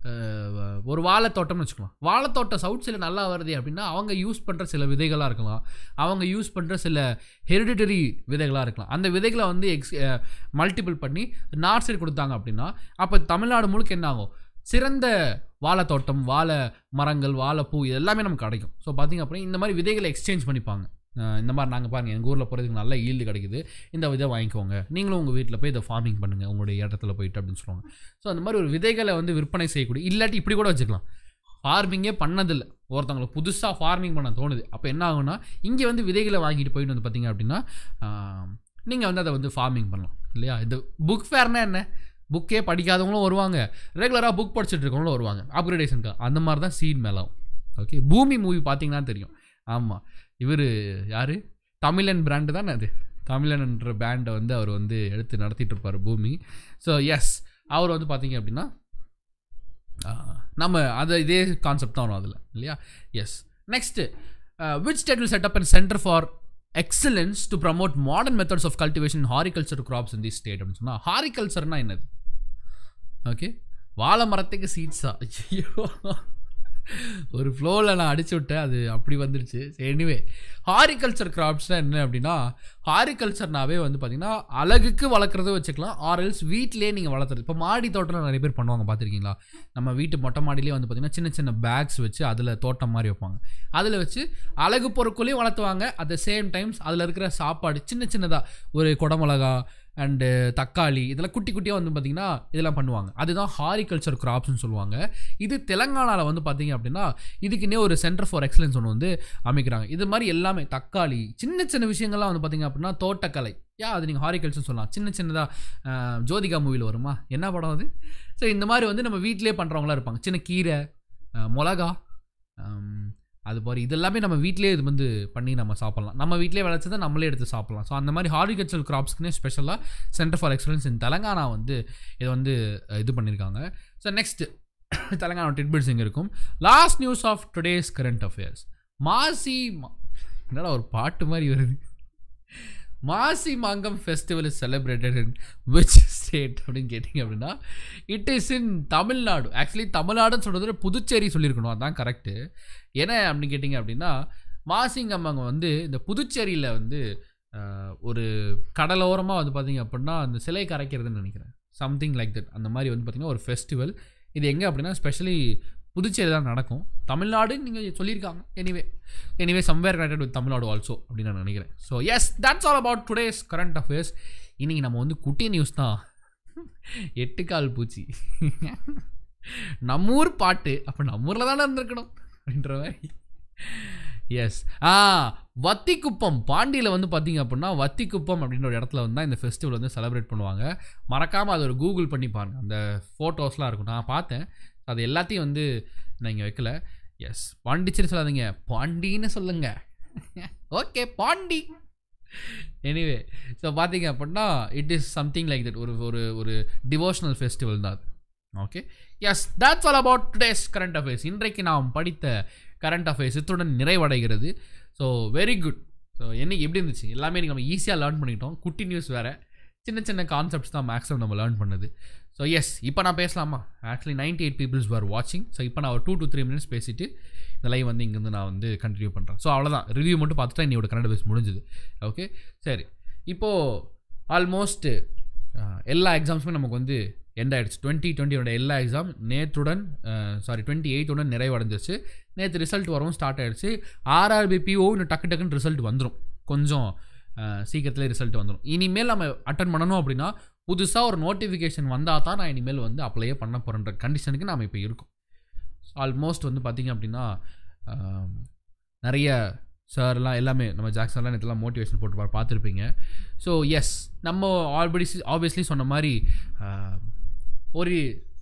ஒரு வாழைத்தோட்டம்னு வச்சுக்கலாம் வாழைத்தோட்டம் சவுத் சைடில் நல்லா வருது அப்படின்னா அவங்க யூஸ் பண்ணுற சில விதைகளாக இருக்கலாம் அவங்க யூஸ் பண்ணுற சில ஹெரிடிட்டரி விதைகளாக இருக்கலாம் அந்த விதைகளை வந்து எக்ஸ் மல்டிபிள் பண்ணி நார்த் சைடு கொடுத்தாங்க அப்படின்னா அப்போ தமிழ்நாடு முழுக்க என்ன ஆகும் சிறந்த வாழைத்தோட்டம் வாழை மரங்கள் வாழைப்பூ இது எல்லாமே நமக்கு கிடைக்கும் ஸோ பார்த்திங்க அப்படின்னா இந்த மாதிரி விதைகளை எக்ஸ்சேஞ்ச் பண்ணிப்பாங்க இந்த மாதிரி நாங்கள் பாருங்கள் எங்கள் ஊரில் போகிறதுக்கு நல்ல ஈல்டு கிடைக்குது இந்த விதை வாங்கிக்கோங்க நீங்களும் உங்கள் வீட்டில் போய் இதை ஃபார்மிங் பண்ணுங்கள் உங்களுடைய இடத்துல போயிட்டு அப்படின்னு சொல்லுவாங்க ஸோ அந்த மாதிரி ஒரு விதைகளை வந்து விற்பனை செய்யக்கூடிய இல்லாட்டி இப்படி கூட வச்சுக்கலாம் ஃபார்மிங்கே பண்ணதில்லை ஒருத்தவங்களுக்கு புதுசாக ஃபார்மிங் பண்ண தோணுது அப்போ என்ன ஆகும்னா இங்கே வந்து விதைகளை வாங்கிட்டு போயிட்டு வந்து பார்த்தீங்க அப்படின்னா நீங்கள் வந்து அதை வந்து ஃபார்மிங் பண்ணலாம் இல்லையா இது புக் ஃபேர்னா என்ன புக்கே படிக்காதவங்களும் வருவாங்க ரெகுலராக புக் படிச்சுட்டு இருக்கவங்களும் வருவாங்க அப்கிரேடேஷனுக்கு அந்த மாதிரி தான் சீன் மேலாம் ஓகே பூமி மூவி பார்த்தீங்கன்னா தெரியும் ஆமாம் இவர் யார் தமிழன் பிராண்டு தானே அது தமிழன்ன்ற பேண்டை வந்து அவர் வந்து எடுத்து நடத்திட்டு இருப்பார் பூமி ஸோ எஸ் அவர் வந்து பார்த்தீங்க அப்படின்னா நம்ம அது இதே கான்செப்ட் தான் வரும் அதில் இல்லையா yes next which state will set up and centre for excellence to promote modern methods of cultivation horticulture crops in the state அப்படின்னு சொன்னால் ஹாரிகல்ச்சர்னா என்னது ஓகே வாழை மரத்துக்கு சீட்ஸா ஐயோ ஒரு ஃப்ளோவில் நான் அடிச்சு விட்டேன் அது அப்படி வந்துருச்சு எனிவே ஹாரிகல்ச்சர் கிராப்ஸ்னால் என்ன அப்படின்னா ஹாரிகல்ச்சர்னாவே வந்து பார்த்திங்கன்னா அழகுக்கு வளர்க்குறதும் வச்சுக்கலாம் ஆர்எல்ஸ் வீட்டிலே நீங்கள் வளர்த்துறது இப்போ மாடி தோட்டம் நிறைய பேர் பண்ணுவாங்க பார்த்துருக்கீங்களா நம்ம வீட்டு மொட்டை மாடியிலே வந்து பார்த்திங்கன்னா சின்ன சின்ன பேக்ஸ் வச்சு அதில் தோட்டம் மாதிரி வைப்பாங்க அதில் வச்சு அழகு பொருட்களையும் வளர்த்துவாங்க அட் த சேம் டைம்ஸ் அதில் இருக்கிற சாப்பாடு சின்ன சின்னதாக ஒரு குடமிளகா அண்டு தக்காளி இதெல்லாம் குட்டி குட்டியாக வந்து பார்த்திங்கன்னா இதெல்லாம் பண்ணுவாங்க அதுதான் ஹாரிகல்ச்சர் கிராப்ஸ்னு சொல்லுவாங்க இது தெலங்கானாவில் வந்து பார்த்தீங்க அப்படின்னா இதுக்குன்னே ஒரு சென்டர் ஃபார் எக்ஸலன்ஸ் ஒன்று வந்து அமைக்கிறாங்க இது மாதிரி எல்லாமே தக்காளி சின்ன சின்ன விஷயங்கள்லாம் வந்து பார்த்தீங்க அப்படின்னா தோட்டக்கலை யா அது நீங்கள் ஹாரிகல்ச்சர் சொல்லலாம் சின்ன சின்னதாக ஜோதிகா மூவியில் வருமா என்ன படம் அது ஸோ இந்த மாதிரி வந்து நம்ம வீட்டிலே பண்ணுறவங்களாம் இருப்பாங்க சின்ன கீரை அஹ், மிளகா ஹம், அது மாதிரி இது எல்லாமே நம்ம வீட்டிலே இது வந்து பண்ணி நம்ம சாப்பிட்லாம் நம்ம வீட்டிலே விளைச்சதை நம்மளே எடுத்து சாப்பிட்லாம் ஸோ அந்த மாதிரி ஹார்டிகல்ச்சர் கிராப்ஸ்க்குனே ஸ்பெஷலாக centre for excellence in Telangana வந்து இதை வந்து அஹ், இது பண்ணியிருக்காங்க ஸோ நெக்ஸ்ட் தெலங்கானா டிட்பிட்ஸ் இங்கே இருக்கும் last news of today's current affairs Masi மா- என்னடா ஒரு பாட்டு மாதிரி வருது Masi Magam festival is celebrated in which state அப்படின்னு கேட்டிங்க அப்படின்னா it is in Tamil Nadu actually தமிழ்நாடுன்னு சொல்கிறது புதுச்சேரி சொல்லியிருக்கணும் அதான் கரெக்டு என்ன அப்படின்னு கேட்டிங்க அப்படின்னா மாசிங்கம் அங்கே வந்து இந்த புதுச்சேரியில் வந்து ஆஹ், ஒரு கடலோரமாக வந்து பார்த்தீங்க அப்படின்னா அந்த சிலை கரைக்கிறதுன்னு நினைக்கிறேன் சம்திங் லைக் தட் அந்த மாதிரி வந்து பார்த்திங்கன்னா ஒரு ஃபெஸ்டிவல் இது எங்கே அப்படின்னா ஸ்பெஷலி புதுச்சேரி தான் நடக்கும் தமிழ்நாடு நீங்கள் சொல்லியிருக்காங்க anyway anyway somewhere connected with Tamil Nadu also அப்படின்னு நான் நினைக்கிறேன் so yes that's all about today's current affairs இன்றைக்கி நம்ம வந்து குட்டி நியூஸ் தான் எட்டு கால் பூச்சி நம்ம ஊர் பாட்டு அப்போ நம்ம ஊரில் தானே இருந்திருக்கணும் அப்படின்ற மாதிரி எஸ் ஆ வத்திக்குப்பம் பாண்டியில் வந்து பார்த்தீங்க அப்படின்னா வத்திக்குப்பம் அப்படின்ற ஒரு இடத்துல வந்து தான் இந்த ஃபெஸ்டிவல் வந்து செலிப்ரேட் பண்ணுவாங்க மறக்காமல் அது ஒரு கூகுள் பண்ணி பாருங்க அந்த ஃபோட்டோஸ்லாம் இருக்கும் நான் பார்த்தேன் அது எல்லாத்தையும் வந்து நான் இங்கே வைக்கல எஸ் பாண்டிச்சேரி சொல்லாதீங்க பாண்டின்னு சொல்லுங்க ஓகே பாண்டி எனிவே ஸோ பார்த்தீங்க அப்படின்னா it is something like that ஒரு ஒரு ஒரு டிவோஷனல் ஃபெஸ்டிவல் தான் அது okay yes that's all about today's current affairs இன்றைக்கு நாம் படித்த கரண்ட் அஃபேர்ஸ் இத்துடன் நிறைவடைகிறது ஸோ வெரி குட் ஸோ என்னைக்கு எப்படி இருந்துச்சு எல்லாமே இன்னைக்கு நம்ம ஈஸியாக லேர்ன் பண்ணிட்டோம் குட்டி நியூஸ் வேறு சின்ன சின்ன கான்செப்ட்ஸ் தான் மேக்ஸிமம் நம்ம லேர்ன் பண்ணது ஸோ எஸ் இப்போ நான் பேசலாமா ஆக்சுவலி 98 எயிட் பீப்புள்ஸ் வர் வாட்சிங் ஸோ இப்போ நான் ஒரு டூ டு த்ரீ மினிட்ஸ் பேசிட்டு இந்த லைவ் வந்து இங்கேருந்து நான் வந்து கண்டினியூ பண்ணுறேன் ஸோ அவ்வளோதான் ரிவ்யூ மட்டும் பார்த்துட்டா என்னோட கரண்ட் பேஸ் முடிஞ்சுது ஓகே சரி இப்போது ஆல்மோஸ்ட் எல்லா எக்ஸாம்ஸுமே நமக்கு வந்து எண்ட் ஆயிடுச்சு டுவெண்ட்டி டுவெண்ட்டியோட எல்லா எக்ஸாம் நேற்றுடன் சாரி டுவெண்ட்டி எயிட்டுடன் நிறைவடைஞ்சிருச்சு நேற்று ரிசல்ட் வரவும் ஸ்டார்ட் ஆயிடுச்சு ஆர்ஆர்பிபிஓ இன்னும் டக்கு டக்குன்னு ரிசல்ட் வந்துடும் கொஞ்சம் சீக்கிரத்தில் ரிசல்ட் வந்துடும் இனிமேல் நம்ம அட்டன் பண்ணணும் அப்படின்னா புதுசாக ஒரு நோட்டிஃபிகேஷன் வந்தால் தான் நான் இனிமேல் வந்து அப்ளையே பண்ண போகிறேன்ற கண்டிஷனுக்கு நாம் இப்போ இருக்கோம் ஆல்மோஸ்ட் வந்து பார்த்திங்க அப்படின்னா ஆம், நிறைய சார்லாம் எல்லாமே நம்ம ஜாக்சன்லாம் இதெல்லாம் மோட்டிவேஷன் போட்டு பா- பார்த்துருப்பீங்க ஸோ எஸ் நம்ம ஆல்ரெடி ஆப்வியஸ்லி சொன்ன மாதிரி ஆம், ஒரு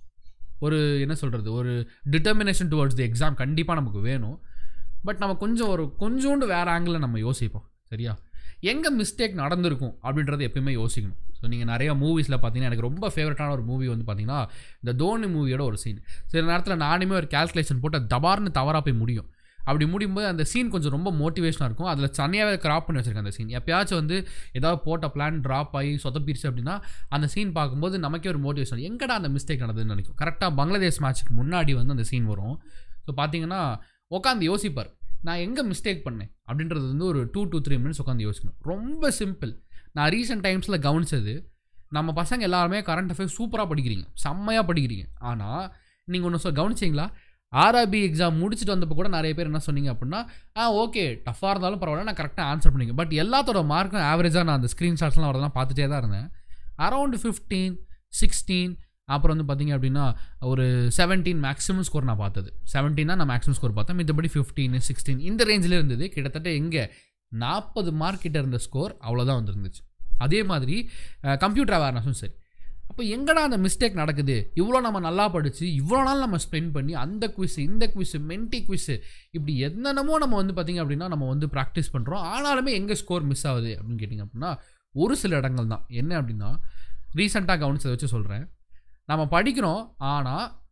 ஒரு என்ன சொல்கிறது ஒரு டிட்டர்மினேஷன் டுவர்ட்ஸ் தி எக்ஸாம் கண்டிப்பாக நமக்கு வேணும் பட் நம்ம கொஞ்சம் ஒரு கொஞ்சோண்டு வேறு ஆங்கிளில் நம்ம யோசிப்போம் சரியா எங்கே மிஸ்டேக் நடந்திருக்கும் அப்படின்றத எப்பயுமே யோசிக்கணும் ஸோ நீங்கள் நிறைய மூவிஸில் பார்த்தீங்கன்னா எனக்கு ரொம்ப ஃபேவரட்டான ஒரு மூவி வந்து பார்த்தீங்கன்னா இந்த தோனி மூவியோட ஒரு சீன் சில நேரத்தில் நானுமே ஒரு கால்குலேஷன் போட்டு அது தபார்னு தவறாக போய் முடியும் அப்படி முடியும்போது அந்த சீன் கொஞ்சம் ரொம்ப மோட்டிவேஷனாக இருக்கும் அதில் தனியாகவே கிராப் பண்ணி வச்சிருக்கேன் அந்த சீன் எப்பயாச்சும் வந்து ஏதாவது போட்ட பிளான் ட்ராப் ஆகி சொதப்பிடுச்சு அப்படின்னா அந்த சீன் பார்க்கும்போது நமக்கே ஒரு மோட்டிவேஷன் எங்கடா அந்த மிஸ்டேக் நடந்ததுன்னு நினைக்கும் கரெக்டாக பங்களாதேஷ் மேட்ச்சுக்கு முன்னாடி வந்து அந்த சீன் வரும் ஸோ பார்த்தீங்கன்னா உட்காந்து யோசிப்பார் நான் எங்கே மிஸ்டேக் பண்ணேன் அப்படின்றது வந்து ஒரு டூ to த்ரீ மினிட்ஸ் உட்காந்து யோசிக்கணும் ரொம்ப சிம்பிள் நான் ரீசெண்ட் டைம்ஸில் கவனிச்சது நம்ம பசங்க எல்லாருமே கரண்ட் அஃபேர்ஸ் சூப்பராக படிக்கிறீங்க செம்மையாக படிக்கிறீங்க ஆனால் நீங்கள் ஒன்று சொல் கவனிச்சிங்களா ஆர்ஆர்பி எக்ஸாம் முடிச்சுட்டு வந்தப்போ கூட நிறைய பேர் என்ன சொன்னீங்க அப்படின்னா ஆ ஓகே டஃப்பாக இருந்தாலும் பரவாயில்ல நான் கரெக்டாக ஆன்சர் பண்ணிங்க பட் எல்லாத்தோட மார்க்கும் ஆவரேஜாக நான் அந்த ஸ்க்ரீன்ஷாட்ஸ்லாம் வரதெல்லாம் பார்த்துட்டே தான் இருந்தேன் அரௌண்ட் ஃபிஃப்டீன் சிக்ஸ்டீன் அப்புறம் வந்து பார்த்தீங்க அப்படின்னா ஒரு செவன்டீன் மேக்ஸிமம் ஸ்கோர் நான் பார்த்தது செவன்டீன் தான் நான் மேக்ஸிமம் ஸ்கோர் பார்த்தேன் மித்தபடி ஃபிஃப்டீன் சிக்ஸ்டீன் இந்த ரேஞ்சில் இருந்தது கிட்டத்தட்ட எங்கே நாற்பது மார்க் கிட்ட இருந்த ஸ்கோர் அவ்வளோதான் வந்துருந்துச்சு அதே மாதிரி கம்ப்யூட்டர் அவேர்னஸும் சரி அப்போ எங்கடா அந்த மிஸ்டேக் நடக்குது இவ்வளோ நம்ம நல்லா படித்து இவ்வளோ நாள் நம்ம ஸ்பெண்ட் பண்ணி அந்த குவிஸ் இந்த குவிஸ் மென்டி குவிஸ் இப்படி என்னென்னமோ நம்ம வந்து பார்த்திங்க அப்படின்னா நம்ம வந்து ப்ராக்டிஸ் பண்ணுறோம் ஆனாலுமே எங்கே ஸ்கோர் மிஸ் ஆகுது அப்படின்னு கேட்டிங்க அப்படின்னா ஒரு சில இடங்கள் தான் என்ன அப்படின்னா ரீசெண்டாக கவனிச்சதை வச்சு சொல்கிறேன் நம்ம படிக்கிறோம் ஆனால்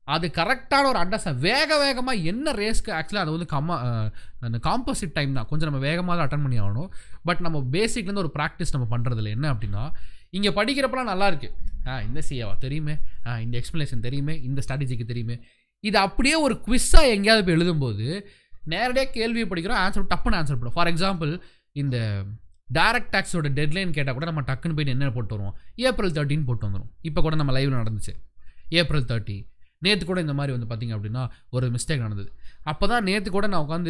அது கரெக்டான ஒரு அண்டர்ஸ்டாண்ட் வேக வேகமாக என்ன ரேஸ்க்கு ஆக்சுவலாக அது வந்து கம்மா அஹ், அந்த காம்போசிட் டைம் தான் கொஞ்சம் நம்ம வேகமாக தான் அட்டன் பண்ணி ஆகணும் பட் நம்ம பேசிக்லேருந்து ஒரு ப்ராக்டிஸ் நம்ம பண்ணுறதுல என்ன அப்படின்னா இங்கே படிக்கிறப்பலாம் நல்லா இருக்கு ஆ இந்த சிஏவா தெரியுமே ஆ இந்த எக்ஸ்ப்ளனேஷன் தெரியுமே இந்த ஸ்ட்ராட்டஜிக்கு தெரியுமே இது அப்படியே ஒரு குவிஸ்ஸாக எங்கேயாவது போய் எழுதும்போது நேரடியாக கேள்வியை படிக்கிறோம் ஆன்சர் டப்புன்னு ஆன்சர் பண்ணும் ஃபார் எக்ஸாம்பிள் இந்த டைரக்ட் டேக்ஸோட டெட்லைன் கேட்டால் கூட நம்ம டக்குன்னு போயிட்டு என்ன போட்டு வருவோம் ஏப்ரல் தேர்ட்டின் போட்டு வந்துடும் இப்போ கூட நம்ம லைவில் நடந்துச்சு ஏப்ரல் தேர்ட்டி நேற்று கூட இந்த மாதிரி வந்து பார்த்தீங்க அப்படின்னா ஒரு மிஸ்டேக் நடந்தது அப்போ தான் நேற்று கூட நான் உட்காந்து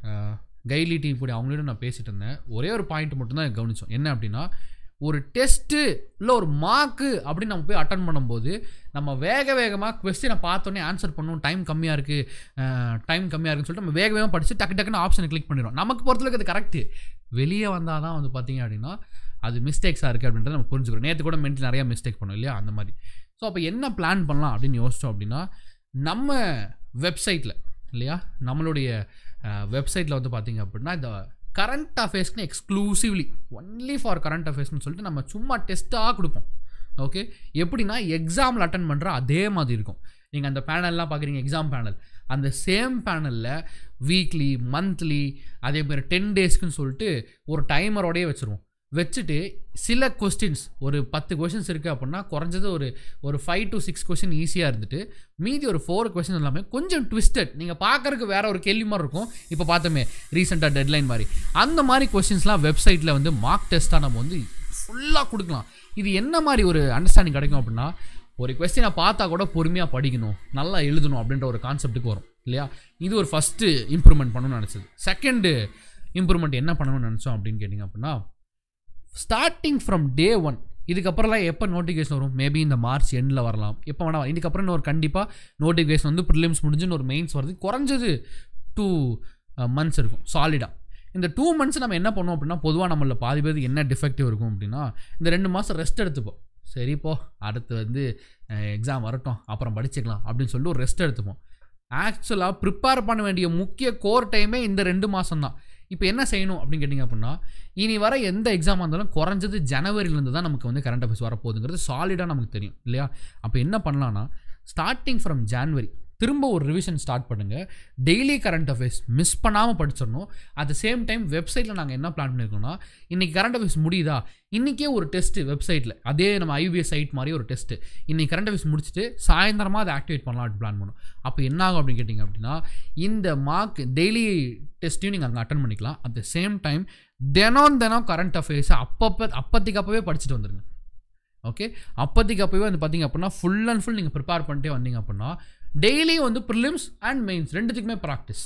கைலி டீம் கூட அவங்களோட நான் பேசிட்டு இருந்தேன் ஒரே ஒரு பாயிண்ட் மட்டும் தான் கவனிச்சோம் என்ன அப்படின்னா ஒரு டெஸ்ட்டு இல்லை ஒரு மார்க்கு அப்படின்னு நம்ம போய் அட்டன் பண்ணும்போது நம்ம வேக வேகமாக கொஸ்டினை பார்த்தோன்னே ஆன்சர் பண்ணணும் டைம் கம்மியாக இருக்குது டைம் கம்மியாக இருக்குன்னு சொல்லிட்டு நம்ம வேக வேகமாக படித்து டக்கு டக்குன்னு ஆப்ஷனை கிளிக் பண்ணிடுவோம் நமக்கு பொறுத்தளவுக்கு அது கரெக்டு வெளியே வந்தால் தான் வந்து பார்த்தீங்க அப்படின்னா அது மிஸ்டேக்ஸாக இருக்குது அப்படின்றத நம்ம புரிஞ்சுக்கிறோம் நேற்று கூட மென்ட் நிறையா மிஸ்டேக் பண்ணோம் இல்லையா அந்த மாதிரி ஸோ அப்போ என்ன பிளான் பண்ணலாம் அப்படின்னு யோசிச்சோம் அப்படின்னா நம்ம வெப்சைட்டில் இல்லையா நம்மளுடைய வெப்சைட்டில் வந்து பார்த்தீங்க அப்படின்னா இந்த கரண்ட் அஃபேர்ஸ்னு எக்ஸ்க்ளூசிவ்லி ஒன்லி ஃபார் கரண்ட் அஃபேர்ஸ்னு சொல்லிட்டு நம்ம சும்மா டெஸ்ட்டாக கொடுப்போம் ஓகே எப்படின்னா எக்ஸாமில் அட்டன் பண்ணுற அதே மாதிரி இருக்கும் நீங்கள் அந்த பேனல்லாம் பார்க்குறீங்க எக்ஸாம் பேனல் அந்த சேம் பேனலில் வீக்லி மந்த்லி அதே மாதிரி டென் டேஸ்க்குன்னு சொல்லிட்டு ஒரு டைமரோடயே வச்சுருவோம் வச்சுட்டு சில கொஸ்டின்ஸ் ஒரு பத்து கொஷின்ஸ் இருக்குது அப்படின்னா குறைஞ்சது ஒரு ஒரு ஃபைவ் டு சிக்ஸ் கொஷின் ஈஸியாக இருந்துட்டு மீதி ஒரு ஃபோர் கொஷின் எல்லாமே கொஞ்சம் ட்விஸ்டட் நீங்கள் பார்க்கறதுக்கு வேற ஒரு கேள்வி மாதிரி இருக்கும் இப்போ பார்த்தோமே ரீசெண்டாக டெட்லைன் மாதிரி அந்த மாதிரி கொஷின்ஸ்லாம் வெப்சைட்டில் வந்து மார்க் டெஸ்ட்டாக நம்ம வந்து ஃபுல்லாக கொடுக்கலாம் இது என்ன மாதிரி ஒரு அண்டர்ஸ்டாண்டிங் கிடைக்கும் அப்படின்னா ஒரு கொஸ்டினை பார்த்தா கூட பொறுமையாக படிக்கணும் நல்லா எழுதணும் அப்படின்ற ஒரு கான்செப்ட்டுக்கு வரும் இல்லையா இது ஒரு ஃபஸ்ட்டு இம்ப்ரூவ்மெண்ட் பண்ணணும்னு நினச்சது செகண்டு இம்ப்ரூவ்மெண்ட் என்ன பண்ணணும்னு நினச்சோம் அப்படின்னு கேட்டிங்க அப்படின்னா ஸ்டார்டிங் ஃப்ரம் டே ஒன் இதுக்கப்புறம்லாம் எப்போ நோட்டிஃபிகேஷன் வரும் மேபி இந்த மார்ச் எண்டில் வரலாம் எப்போ வேணா வரலாம். இதுக்கப்புறம் இன்னும் ஒரு கண்டிப்பாக நோட்டிஃபிகேஷன் வந்து ப்ரிலிம்ஸ் முடிஞ்சுன்னு ஒரு மெயின்ஸ் வருது குறைஞ்சது டூ மந்த்ஸ் இருக்கும் சாலிடாக இந்த டூ மந்த்ஸ் நம்ம என்ன பண்ணுவோம் அப்படின்னா பொதுவாக நம்மள பாதி பேருக்கு என்ன டிஃபெக்டிவ் இருக்கும் அப்படின்னா இந்த ரெண்டு மாதம் ரெஸ்ட் எடுத்துப்போம் சரி போ அடுத்து வந்து எக்ஸாம் வரட்டும் அப்புறம் படிச்சுக்கலாம் அப்படின்னு சொல்லிட்டு ஒரு ரெஸ்ட் எடுத்துப்போம் ஆக்சுவலாக ப்ரிப்பேர் பண்ண வேண்டிய முக்கிய கோர் டைமே இந்த ரெண்டு மாதம் தான் இப்போ என்ன செய்யணும் அப்படின்னு கேட்டிங்க அப்படின்னா இனி வர எந்த எக்ஸாமாக இருந்தாலும் குறைஞ்சது ஜனவரிலேருந்து தான் நமக்கு வந்து கரண்ட் அஃபேர்ஸ் வரப்போகுதுங்கிறது சாலிடாக நமக்கு தெரியும் இல்லையா அப்போ என்ன பண்ணலான்னா ஸ்டார்டிங் ஃப்ரம் ஜான்வரி திரும்ப ஒரு ரிவிஷன் ஸ்டார்ட் பண்ணுங்கள் டெய்லி கரண்ட் அஃபேர்ஸ் மிஸ் பண்ணாமல் படிச்சிடணும் அட் த சேம் டைம் வெப்சைட்டில் நாங்கள் என்ன பிளான் பண்ணியிருக்கோம்னா இன்றைக்கி கரண்ட் அஃபேர்ஸ் முடியுதா இன்றைக்கே ஒரு டெஸ்ட்டு வெப்சைட்டில் அதே நம்ம ஐபிஎஸ் சைட் மாதிரி ஒரு டெஸ்ட்டு இன்றைக்கி கரண்ட் அஃபேர்ஸ் முடிச்சுட்டு சாயந்தரமாக அதை ஆக்டிவேட் பண்ணலாம் அப்படின்னு பிளான் பண்ணும் அப்போ என்ன ஆகும் அப்படின்னு கேட்டிங்க அப்படின்னா இந்த மார்க் டெய்லி டெஸ்ட்டையும் நீங்கள் அங்கே அட்டன் பண்ணிக்கலாம் அட் த சேம் டைம் தினம் தினம் கரண்ட் அஃபேர்ஸை அப்பப்போ அப்போதைக்கு அப்போவே படிச்சுட்டு வந்துருங்க ஓகே அப்போதைக்கு அப்போவே வந்து பார்த்தீங்க அப்படின்னா ஃபுல் அண்ட் ஃபுல் நீங்கள் ப்ரிப்பேர் பண்ணிட்டே வந்தீங்க அப்படின்னா டெய்லி வந்து ப்ரிலிம்ஸ் அண்ட் மெயின்ஸ் ரெண்டுத்துக்குமே ப்ராக்டிஸ்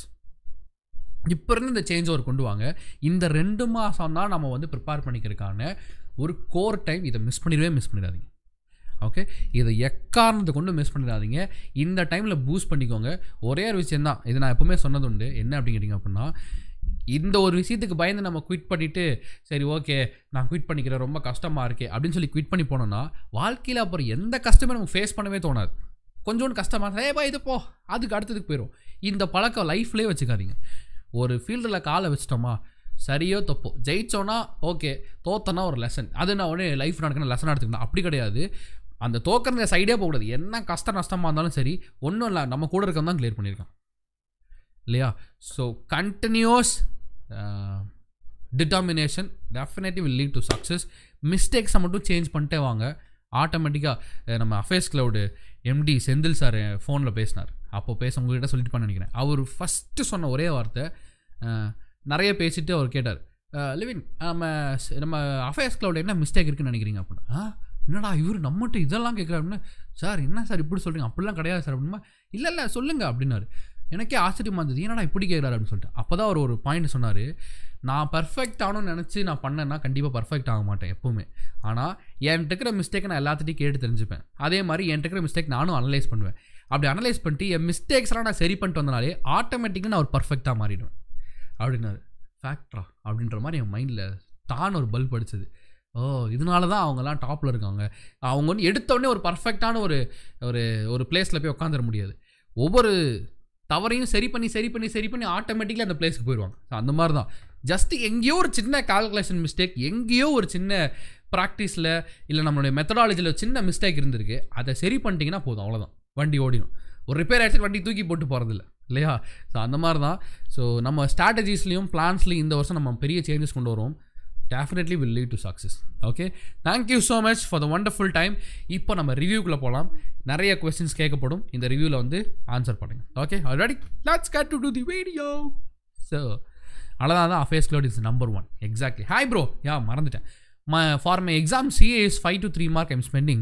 இப்போ இருந்து இந்த சேஞ்ச் ஓவர் கொண்டு வாங்க இந்த ரெண்டு மாதம் தான் நம்ம வந்து ப்ரிப்பேர் பண்ணிக்கிறதுக்கான ஒரு கோர் டைம் இதை மிஸ் பண்ணிடவே மிஸ் பண்ணிடாதீங்க ஓகே இதை எக்காரணத்தை கொண்டு மிஸ் பண்ணிடாதீங்க இந்த டைமில் பூஸ்ட் பண்ணிக்கோங்க ஒரே ஒரு விஷயம் தான் இது நான் எப்பவுமே சொன்னது உண்டு என்ன அப்படிங்கிறீங்க அப்படின்னா இந்த ஒரு விஷயத்துக்கு பயந்து நம்ம குவிட் பண்ணிவிட்டு சரி ஓகே நான் குவிட் பண்ணிக்கிறேன் ரொம்ப கஷ்டமாக இருக்கே அப்படின்னு சொல்லி குவிட் பண்ணி போனோம்னா வாழ்க்கையில் அப்புறம் எந்த கஷ்டமே நமக்கு ஃபேஸ் பண்ணவே தோணாது கொஞ்சோண்டு கஷ்டமாக ஏ பா இது போ அதுக்கு அடுத்ததுக்கு போயிடும் இந்த பழக்கம் லைஃப்லேயே வச்சுக்காதீங்க ஒரு ஃபீல்டில் காலை வச்சிட்டோமா சரியோ தப்போ ஜெயிச்சோன்னா ஓகே தோத்தனா ஒரு லெசன் அது நான் உடனே லைஃப் நடக்கணும் லெசன் எடுத்துக்கணும் அப்படி கிடையாது அந்த தோக்கிறத சைடே போகக்கூடாது என்ன கஷ்ட நஷ்டமாக இருந்தாலும் சரி ஒன்றும் இல்லை நம்ம கூட இருக்கவன் தான் கிளியர் பண்ணியிருக்கான் இல்லையா so continuous determination definitely will lead to success மிஸ்டேக்ஸை மட்டும் சேஞ்ச் பண்ணிட்டே வாங்க ஆட்டோமேட்டிக்காக நம்ம affairs cloud MD Senthil sir ஃபோனில் பேசினார் அப்போ பேச உங்ககிட்ட சொல்லிட்டு பண்ண நினைக்கிறேன் அவர் ஃபஸ்ட்டு சொன்ன ஒரே வார்த்தை அஹ், நிறைய பேசிட்டு அவர் கேட்டார் அஹ், லிவின் நம்ம ஸ்- நம்ம அஃபேர்ஸ் க்ளவுட் என்ன மிஸ்டேக் இருக்குன்னு நினைக்கிறீங்க அப்படின்னு ஆ என்னடா இவர் நம்மகிட்ட இதெல்லாம் கேட்குறாரு அப்படின்னா சார் என்ன சார் இப்படி சொல்கிறீங்க அப்படிலாம் கிடையாது சார் அப்படின்னா இல்லை இல்லை சொல்லுங்க அப்படின்னாரு எனக்கே ஆச்சரியமா இருந்தது என்னடா இப்படி கேட்குறாரு அப்படின்னு சொல்லிட்டு அப்போ தான் அவர் ஒரு பாயிண்ட் சொன்னார் நான் பர்ஃபெக்ட் ஆகணும்னு நினச்சி நான் பண்ணேன்னா கண்டிப்பாக பர்ஃபெக்ட் ஆக மாட்டேன் எப்போவுமே ஆனால் என்கிட்ட இருக்கிற மிஸ்டேக்கை நான் எல்லாத்துட்டையும் கேட்டு தெரிஞ்சுப்பேன் அதே மாதிரி என்கிட்ட இருக்கிற மிஸ்டேக் நானும் அனலைஸ் பண்ணுவேன் அப்படி அனலைஸ் பண்ணிட்டு என் மிஸ்டேக்ஸ்லாம் நான் சரி பண்ணிட்டு வந்தனாலே ஆட்டோமேட்டிக்காக நான் ஒரு பர்ஃபெக்டாக மாறிடுவேன் அப்படின்னாரு ஃபேக்ட்ரா அப்படின்ற மாதிரி என் மைண்டில் தான் ஒரு பல்ப் அடிச்சது ஓ இதனால தான் அவங்கெல்லாம் டாப்பில் இருக்காங்க அவங்க வந்து எடுத்தோடனே ஒரு பர்ஃபெக்டான ஒரு ஒரு ஒரு பிளேஸில் போய் உட்காந்துட முடியாது ஒவ்வொரு தவறையும் சரி பண்ணி சரி பண்ணி சரி பண்ணி ஆட்டோமேட்டிக்கலி அந்த பிளேஸ்க்கு போயிடுவாங்க So, அந்த மாதிரி தான் ஜஸ்ட் எங்கேயோ ஒரு சின்ன கால்குலேஷன் மிஸ்டேக் எங்கேயோ ஒரு சின்ன ப்ராக்டிஸில் இல்லை நம்மளுடைய மெத்தடாலஜியில் சின்ன மிஸ்டேக் இருந்திருக்கு அதை சரி பண்ணிட்டீங்கன்னா போதும் அவ்வளோதான் வண்டி ஓடிடும் ஒரு ரிப்பேர் ஆகிடுச்சு வண்டி தூக்கி போட்டு போகிறதில்ல இல்லையா ஸோ அந்த மாதிரி தான் ஸோ நம்ம ஸ்ட்ராட்டஜிஸ்லையும் பிளான்ஸ்லையும் இந்த வருஷம் நம்ம பெரிய சேஞ்சஸ் கொண்டு வருவோம் definitely will lead to success okay thank you so much for the wonderful time இப்போ நம்ம ரிவ்யூக்குள்ளே போகலாம் நிறைய கொஸ்டின்ஸ் கேட்கப்படும் இந்த ரிவ்யூவில் வந்து ஆன்சர் பண்ணுங்க okay already let's cut to to the video so அவ்வளோதான் தான் affairs cloud is number one exactly hi bro ya மறந்துட்டேன் my for my exam CA is five to three mark I'm spending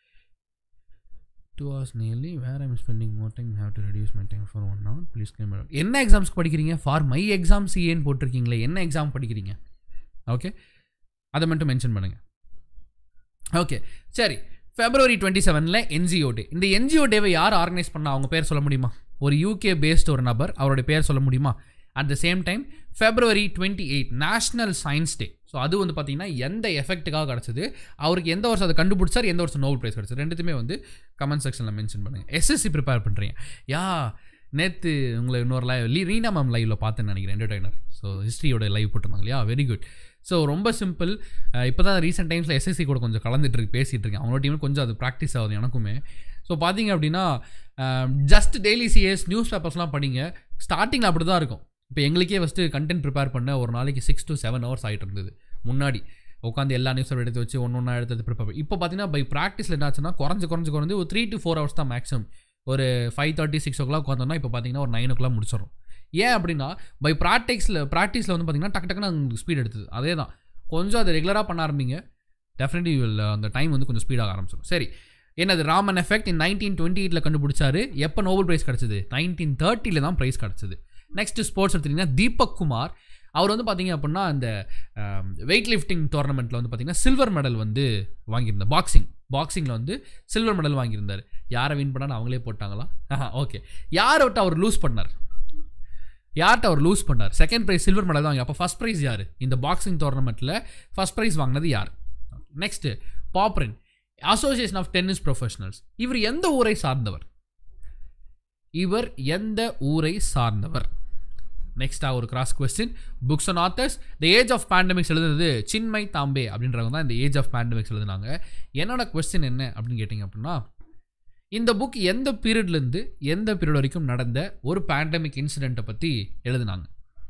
two hours nearly where I'm spending more time have to reduce my time for one hour please claim என்ன எக்ஸாம்ஸ்க்கு படிக்கிறீங்க ஃபார் மை எக்ஸாம் சிஏன்னு போட்டிருக்கீங்களே என்ன எக்ஸாம் படிக்கிறீங்க ஓகே அதை மட்டும் மென்ஷன் பண்ணுங்கள் ஓகே சரி ஃபெப்ரவரி டுவெண்ட்டி செவனில் என்ஜிஓ டே இந்த என்ஜிஓ டேவை யார் ஆர்கனைஸ் பண்ணா அவங்க பேர் சொல்ல முடியுமா ஒரு யூகே பேஸ்ட் ஒரு நபர் அவருடைய பேர் சொல்ல முடியுமா at the same time February twenty eight national science day so அது வந்து பார்த்தீங்கன்னா எந்த எஃபெக்ட்டுக்காக கிடச்சிது அவருக்கு எந்த வருஷம் அதை கண்டுபிடிச்சார் எந்த வருஷம் நோபல் ப்ரைஸ் கிடச்சது ரெண்டுத்துமே வந்து கமெண்ட் செக்ஷனில் மென்ஷன் பண்ணுங்கள் எஸ்எஸ்சி ப்ரிப்பேர் பண்ணுறீங்க யா நேற்று உங்களை இன்னொரு லைவ் லீ ரீனா மேம் லைவில் பார்த்தேன்னு நினைக்கிறேன் என்டர்டைனர் ஸோ ஹிஸ்ட்ரியோட லைவ் போட்டிருந்தாங்க இல்லையா வெரி குட் ஸோ ரொம்ப சிம்பிள் இப்போ தான் ரீசெண்ட் டைம்ஸில் எஸ்எஸ்சி கூட கொஞ்சம் கலந்துட்டு இருக்கு பேசிகிட்டு இருக்கேன் அவங்களோட டீம் கொஞ்சம் அது ப்ராக்டிஸ் ஆகுது எனக்குமே ஸோ பார்த்தீங்க அப்படின்னா ஜஸ்ட் டெய்லி சிஎஸ் நியூஸ் பேப்பர்ஸ்லாம் படிங்க ஸ்டார்டிங்கில் அப்படி தான் இருக்கும் இப்போ எங்களுக்கே ஃபஸ்ட்டு கண்டென்ட் ப்ரிப்பேர் பண்ண ஒரு நாளைக்கு சிக்ஸ் டு செவன் ஹவர்ஸ் ஆகிட்டு இருந்தது முன்னாடி உட்காந்து எல்லா நியூஸும் எடுத்து வச்சு ஒன்று ஒன்றா எடுத்து ப்ரிப்பேர் இப்போ பார்த்தீங்கன்னா பை ப்ராக்டிஸில் என்னாச்சுன்னா குறைஞ்சு குறைஞ்சு குறைஞ்சு ஒரு த்ரீ டு ஃபோர் ஹவர்ஸ் தான் மேக்ஸிமம் ஒரு five thirty six o'clock உட்காந்தோம்னா இப்போ பார்த்தீங்கன்னா ஒரு நைன் ஓ கிளாக் முடிச்சிடும் ஏன் அப்படின்னா பை ப்ராக்டிக்ஸில் ப்ராக்டிஸில் வந்து பார்த்தீங்கன்னா டக்கு டக்குன்னு ஸ்பீட் எடுத்தது அதே தான் கொஞ்சம் அதை ரெகுலராக பண்ண ஆரம்பிங்க டெஃபினெட்லி அந்த டைம் வந்து கொஞ்சம் ஸ்பீடாக ஆரம்பிச்சிடும் சரி என்னது Raman effect in nineteen twenty எயிட்டில் கண்டுபிடிச்சாரு எப்போ நோபல் ப்ரைஸ் கிடச்சிது நைன்டீன் தேர்ட்டியில் தான் ப்ரைஸ் கிடச்சிது நெக்ஸ்ட் ஸ்போர்ட்ஸ் எடுத்திங்கன்னா தீபக் குமார் அவர் வந்து பார்த்தீங்க அப்படின்னா அந்த வெயிட் லிஃப்டிங் டோர்னமெண்ட்டில் வந்து பார்த்தீங்கன்னா சில்வர் மெடல் வந்து வாங்கியிருந்தார் பாக்ஸிங் பாக்ஸிங்கில் வந்து சில்வர் மெடல் வாங்கியிருந்தார் யாரை வின் பண்ணான்னு அவங்களே போட்டாங்களா ஓகே யாரை விட்டு அவர் லூஸ் பண்ணார் யார்கிட்ட அவர் லூஸ் பண்ணார் செகண்ட் ப்ரைஸ் சில்வர் மெடல் வாங்கி அப்போ ஃபஸ்ட் ப்ரைஸ் யார் இந்த பாக்ஸிங் டோர்னமெண்ட்டில் ஃபஸ்ட் ப்ரைஸ் வாங்கினது யார் நெக்ஸ்ட்டு பாப்ரின் அசோசியேஷன் ஆஃப் டென்னிஸ் ப்ரொஃபஷனல்ஸ் இவர் எந்த ஊரை சார்ந்தவர் இவர் எந்த ஊரை சார்ந்தவர் நெக்ஸ்ட்டாக ஒரு cross question books and authors the age of pandemics எழுதுனது சின்மை தாம்பே அப்படின்றவங்க தான் இந்த ஏஜ் ஆஃப் பேண்டமிக்ஸ் எழுதுனாங்க என்னோட கொஸ்டின் என்ன அப்படின்னு கேட்டிங்க அப்படின்னா இந்த புக் எந்த பீரியட்லேருந்து எந்த பீரியட் வரைக்கும் நடந்த ஒரு பேண்டமிக் இன்சிடெண்ட்டை பற்றி எழுதுனாங்க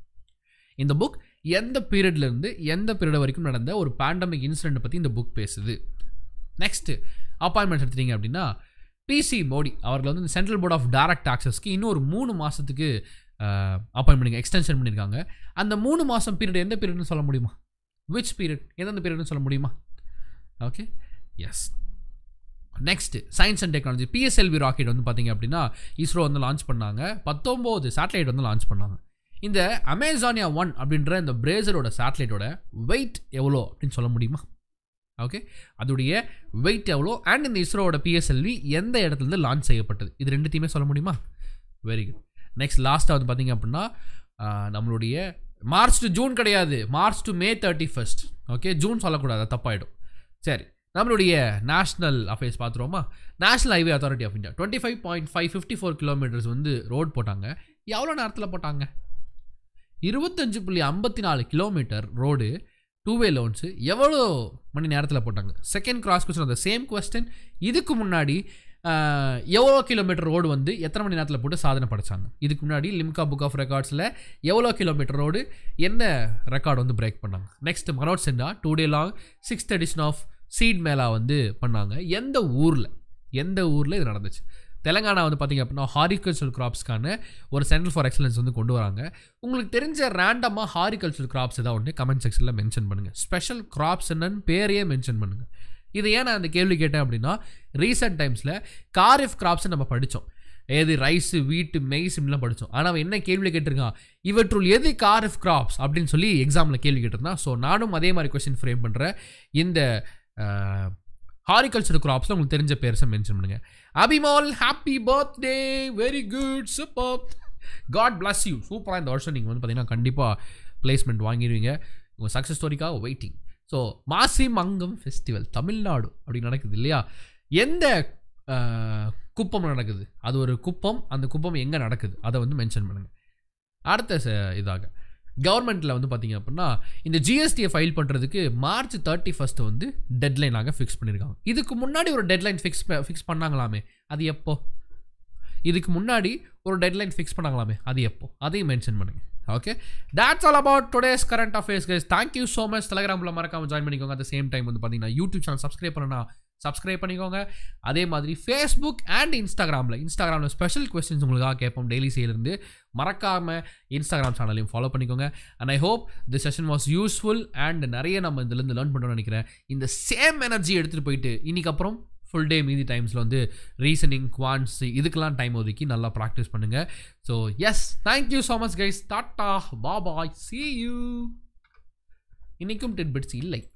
இந்த புக் எந்த பீரியட்லேருந்து எந்த பீரியட் வரைக்கும் நடந்த ஒரு பேண்டமிக் இன்சிடெண்ட்டை பற்றி இந்த புக் பேசுது நெக்ஸ்ட்டு அப்பாயின்மெண்ட் எடுத்துட்டீங்க அப்படின்னா பிசி மோடி அவர்கள் வந்து இந்த சென்ட்ரல் போர்ட் ஆஃப் டைரக்ட் டாக்ஸஸ்க்கு இன்னும் ஒரு மூணு மாதத்துக்கு அப்பாயின் பண்ணிங்க எக்ஸ்டென்ஷன் பண்ணியிருக்காங்க அந்த மூணு மாதம் பீரியட் எந்த பீரியட்னு சொல்ல முடியுமா விச் பீரியட் எந்தெந்த பீரியட்னு சொல்ல முடியுமா okay yes next science and technology PSLV rocket வந்து பார்த்தீங்க அப்படின்னா இஸ்ரோ வந்து லான்ச் பண்ணாங்க பத்தொம்போது சேட்டலைட் வந்து லான்ச் பண்ணாங்க இந்த அமேசானியா ஒன் அப்படின்ற இந்த பிரேசரோட சேட்டலைட்டோட வெயிட் எவ்வளோ அப்படின்னு சொல்ல முடியுமா ஓகே அதோடைய வெயிட் எவ்வளோ அண்ட் இந்த இஸ்ரோவோட பிஎஸ்எல்வி எந்த இடத்துலேருந்து லான்ச் செய்யப்பட்டது இது ரெண்டுத்தையுமே சொல்ல முடியுமா வெரி குட் நெக்ஸ்ட் லாஸ்ட்டாக வந்து பார்த்தீங்க அப்படின்னா நம்மளுடைய மார்ச் டு ஜூன் கிடையாது March to May thirty first okay June சொல்லக்கூடாது தப்பாயிடும் சரி நம்மளுடைய நேஷ்னல் அஃபேர்ஸ் பார்த்துருவோமா National Highway authority of India twenty five point five fifty four kilometres வந்து ரோட் போட்டாங்க எவ்வளோ நேரத்தில் போட்டாங்க இருபத்தஞ்சு புள்ளி ஐம்பத்தி நாலு kilometre road two way lanes எவ்வளோ மணி நேரத்தில் போட்டாங்க செகண்ட் கிராஸ் கொஸ்டின் அந்த சேம் கொஸ்டின் இதுக்கு முன்னாடி எவ்வளோ கிலோமீட்டர் ரோடு வந்து எத்தனை மணி நேரத்தில் போட்டு சாதனை படைச்சாங்க இதுக்கு முன்னாடி லிம்கா புக் ஆஃப் ரெக்கார்ட்ஸில் எவ்வளோ கிலோமீட்டர் ரோடு எந்த ரெக்கார்டு வந்து பிரேக் பண்ணாங்க நெக்ஸ்ட் மனோட் சென்டா two day long sixth edition of சீட் மேலா வந்து பண்ணாங்க எந்த ஊரில் எந்த ஊரில் இது நடந்துச்சு தெலங்கானா வந்து பார்த்திங்க அப்படின்னா ஹாரிகல்ச்சர் கிராப்ஸ்க்கான ஒரு சென்டர் ஃபார் எக்ஸலன்ஸ் வந்து கொண்டு வராங்க உங்களுக்கு தெரிஞ்ச ரேண்டமாக ஹாரிகல்ச்சர் கிராப்ஸ் ஏதாவது ஒன்று கமெண்ட் செக்ஷனில் மென்ஷன் பண்ணுங்கள் ஸ்பெஷல் கிராப்ஸ் என்னன்னு பேரையே மென்ஷன் பண்ணுங்கள் இது ஏன் நான் அந்த கேள்வி கேட்டேன் அப்படின்னா ரீசெண்ட் டைம்ஸில் காரிஃப் கிராப்ஸை நம்ம படித்தோம் ஏது ரைஸு வீட்டு மெய்ஸ் இப்படிலாம் படித்தோம் ஆனால் அவன் என்ன கேள்வி கேட்டிருக்கான் இவற்றுள் எது காரிஃப் கிராப்ஸ் அப்படின்னு சொல்லி எக்ஸாமில் கேள்வி கேட்டிருந்தான் ஸோ நானும் அதே மாதிரி கொஸ்டின் ஃப்ரேம் பண்ணுறேன் இந்த ஹாரிகல்ச்சர் கிராப்ஸில் உங்களுக்கு தெரிஞ்ச பேர்ஸை மென்ஷன் பண்ணுங்க அபிமால் happy birthday very good super god bless you சூப்பராக இந்த வருஷம் நீங்கள் வந்து பார்த்தீங்கன்னா கண்டிப்பாக பிளேஸ்மெண்ட் வாங்கிடுவீங்க உங்கள் சக்ஸஸ் ஸ்டோரிக்காக waiting so Masi Magam festival Tamil Nadu அப்படி நடக்குது இல்லையா எந்த குப்பம் நடக்குது அது ஒரு குப்பம் அந்த குப்பம் எங்கே நடக்குது அதை வந்து மென்ஷன் பண்ணுங்கள் அடுத்த இதாக கவர்மெண்ட்டில் வந்து பார்த்தீங்க அப்படின்னா இந்த ஜிஎஸ்டியை ஃபைல் பண்ணுறதுக்கு மார்ச் தேர்ட்டி ஃபஸ்ட்டு வந்து டெட்லைனாக ஃபிக்ஸ் பண்ணியிருக்காங்க இதுக்கு முன்னாடி ஒரு டெட்லைன் ஃபிக்ஸ் ஃபிக்ஸ் பண்ணாங்களாமே அது எப்போ இதுக்கு முன்னாடி ஒரு டெட்லைன் ஃபிக்ஸ் பண்ணாங்களாமே அது எப்போ அதையும் மென்ஷன் பண்ணுங்க okay that's all about today's current affairs guys thank you so much டெலகிராமில் மறக்காம ஜாயின் பண்ணிக்கோங்க அட் சேம் டைம் வந்து பார்த்தீங்கன்னா யூடியூப் சேனல் சப்ஸ்கிரைப் பண்ணனா சப்ஸ்கிரைப் பண்ணிக்கோங்க அதே மாதிரி ஃபேஸ்புக் அண்ட் இன்ஸ்டாகிராமில் இன்ஸ்டாகிராமில் ஸ்பெஷல் கொஸ்டின்ஸ் உங்களுக்காக கேட்போம் டெய்லி சேலேருந்து மறக்காமல் இன்ஸ்டாகிராம் சேனலையும் ஃபாலோ பண்ணிக்கோங்க and I hope the session was useful and நிறைய நம்ம இதுலேருந்து லேர்ன் பண்ணணும்னு நினைக்கிறேன் இந்த சேம் எனர்ஜி எடுத்துகிட்டு போயிட்டு இன்னைக்கு அப்புறம் ஃபுல் டே மீதி டைம்ஸில் வந்து ரீசனிங் குவான்ஸ் இதுக்கெல்லாம் டைம் ஒதுக்கி நல்லா ப்ராக்டிஸ் பண்ணுங்கள் so yes thank you so much guys tata பா பாய் சி யூ இன்றைக்கும் டென் பிட்ஸ் இல்லை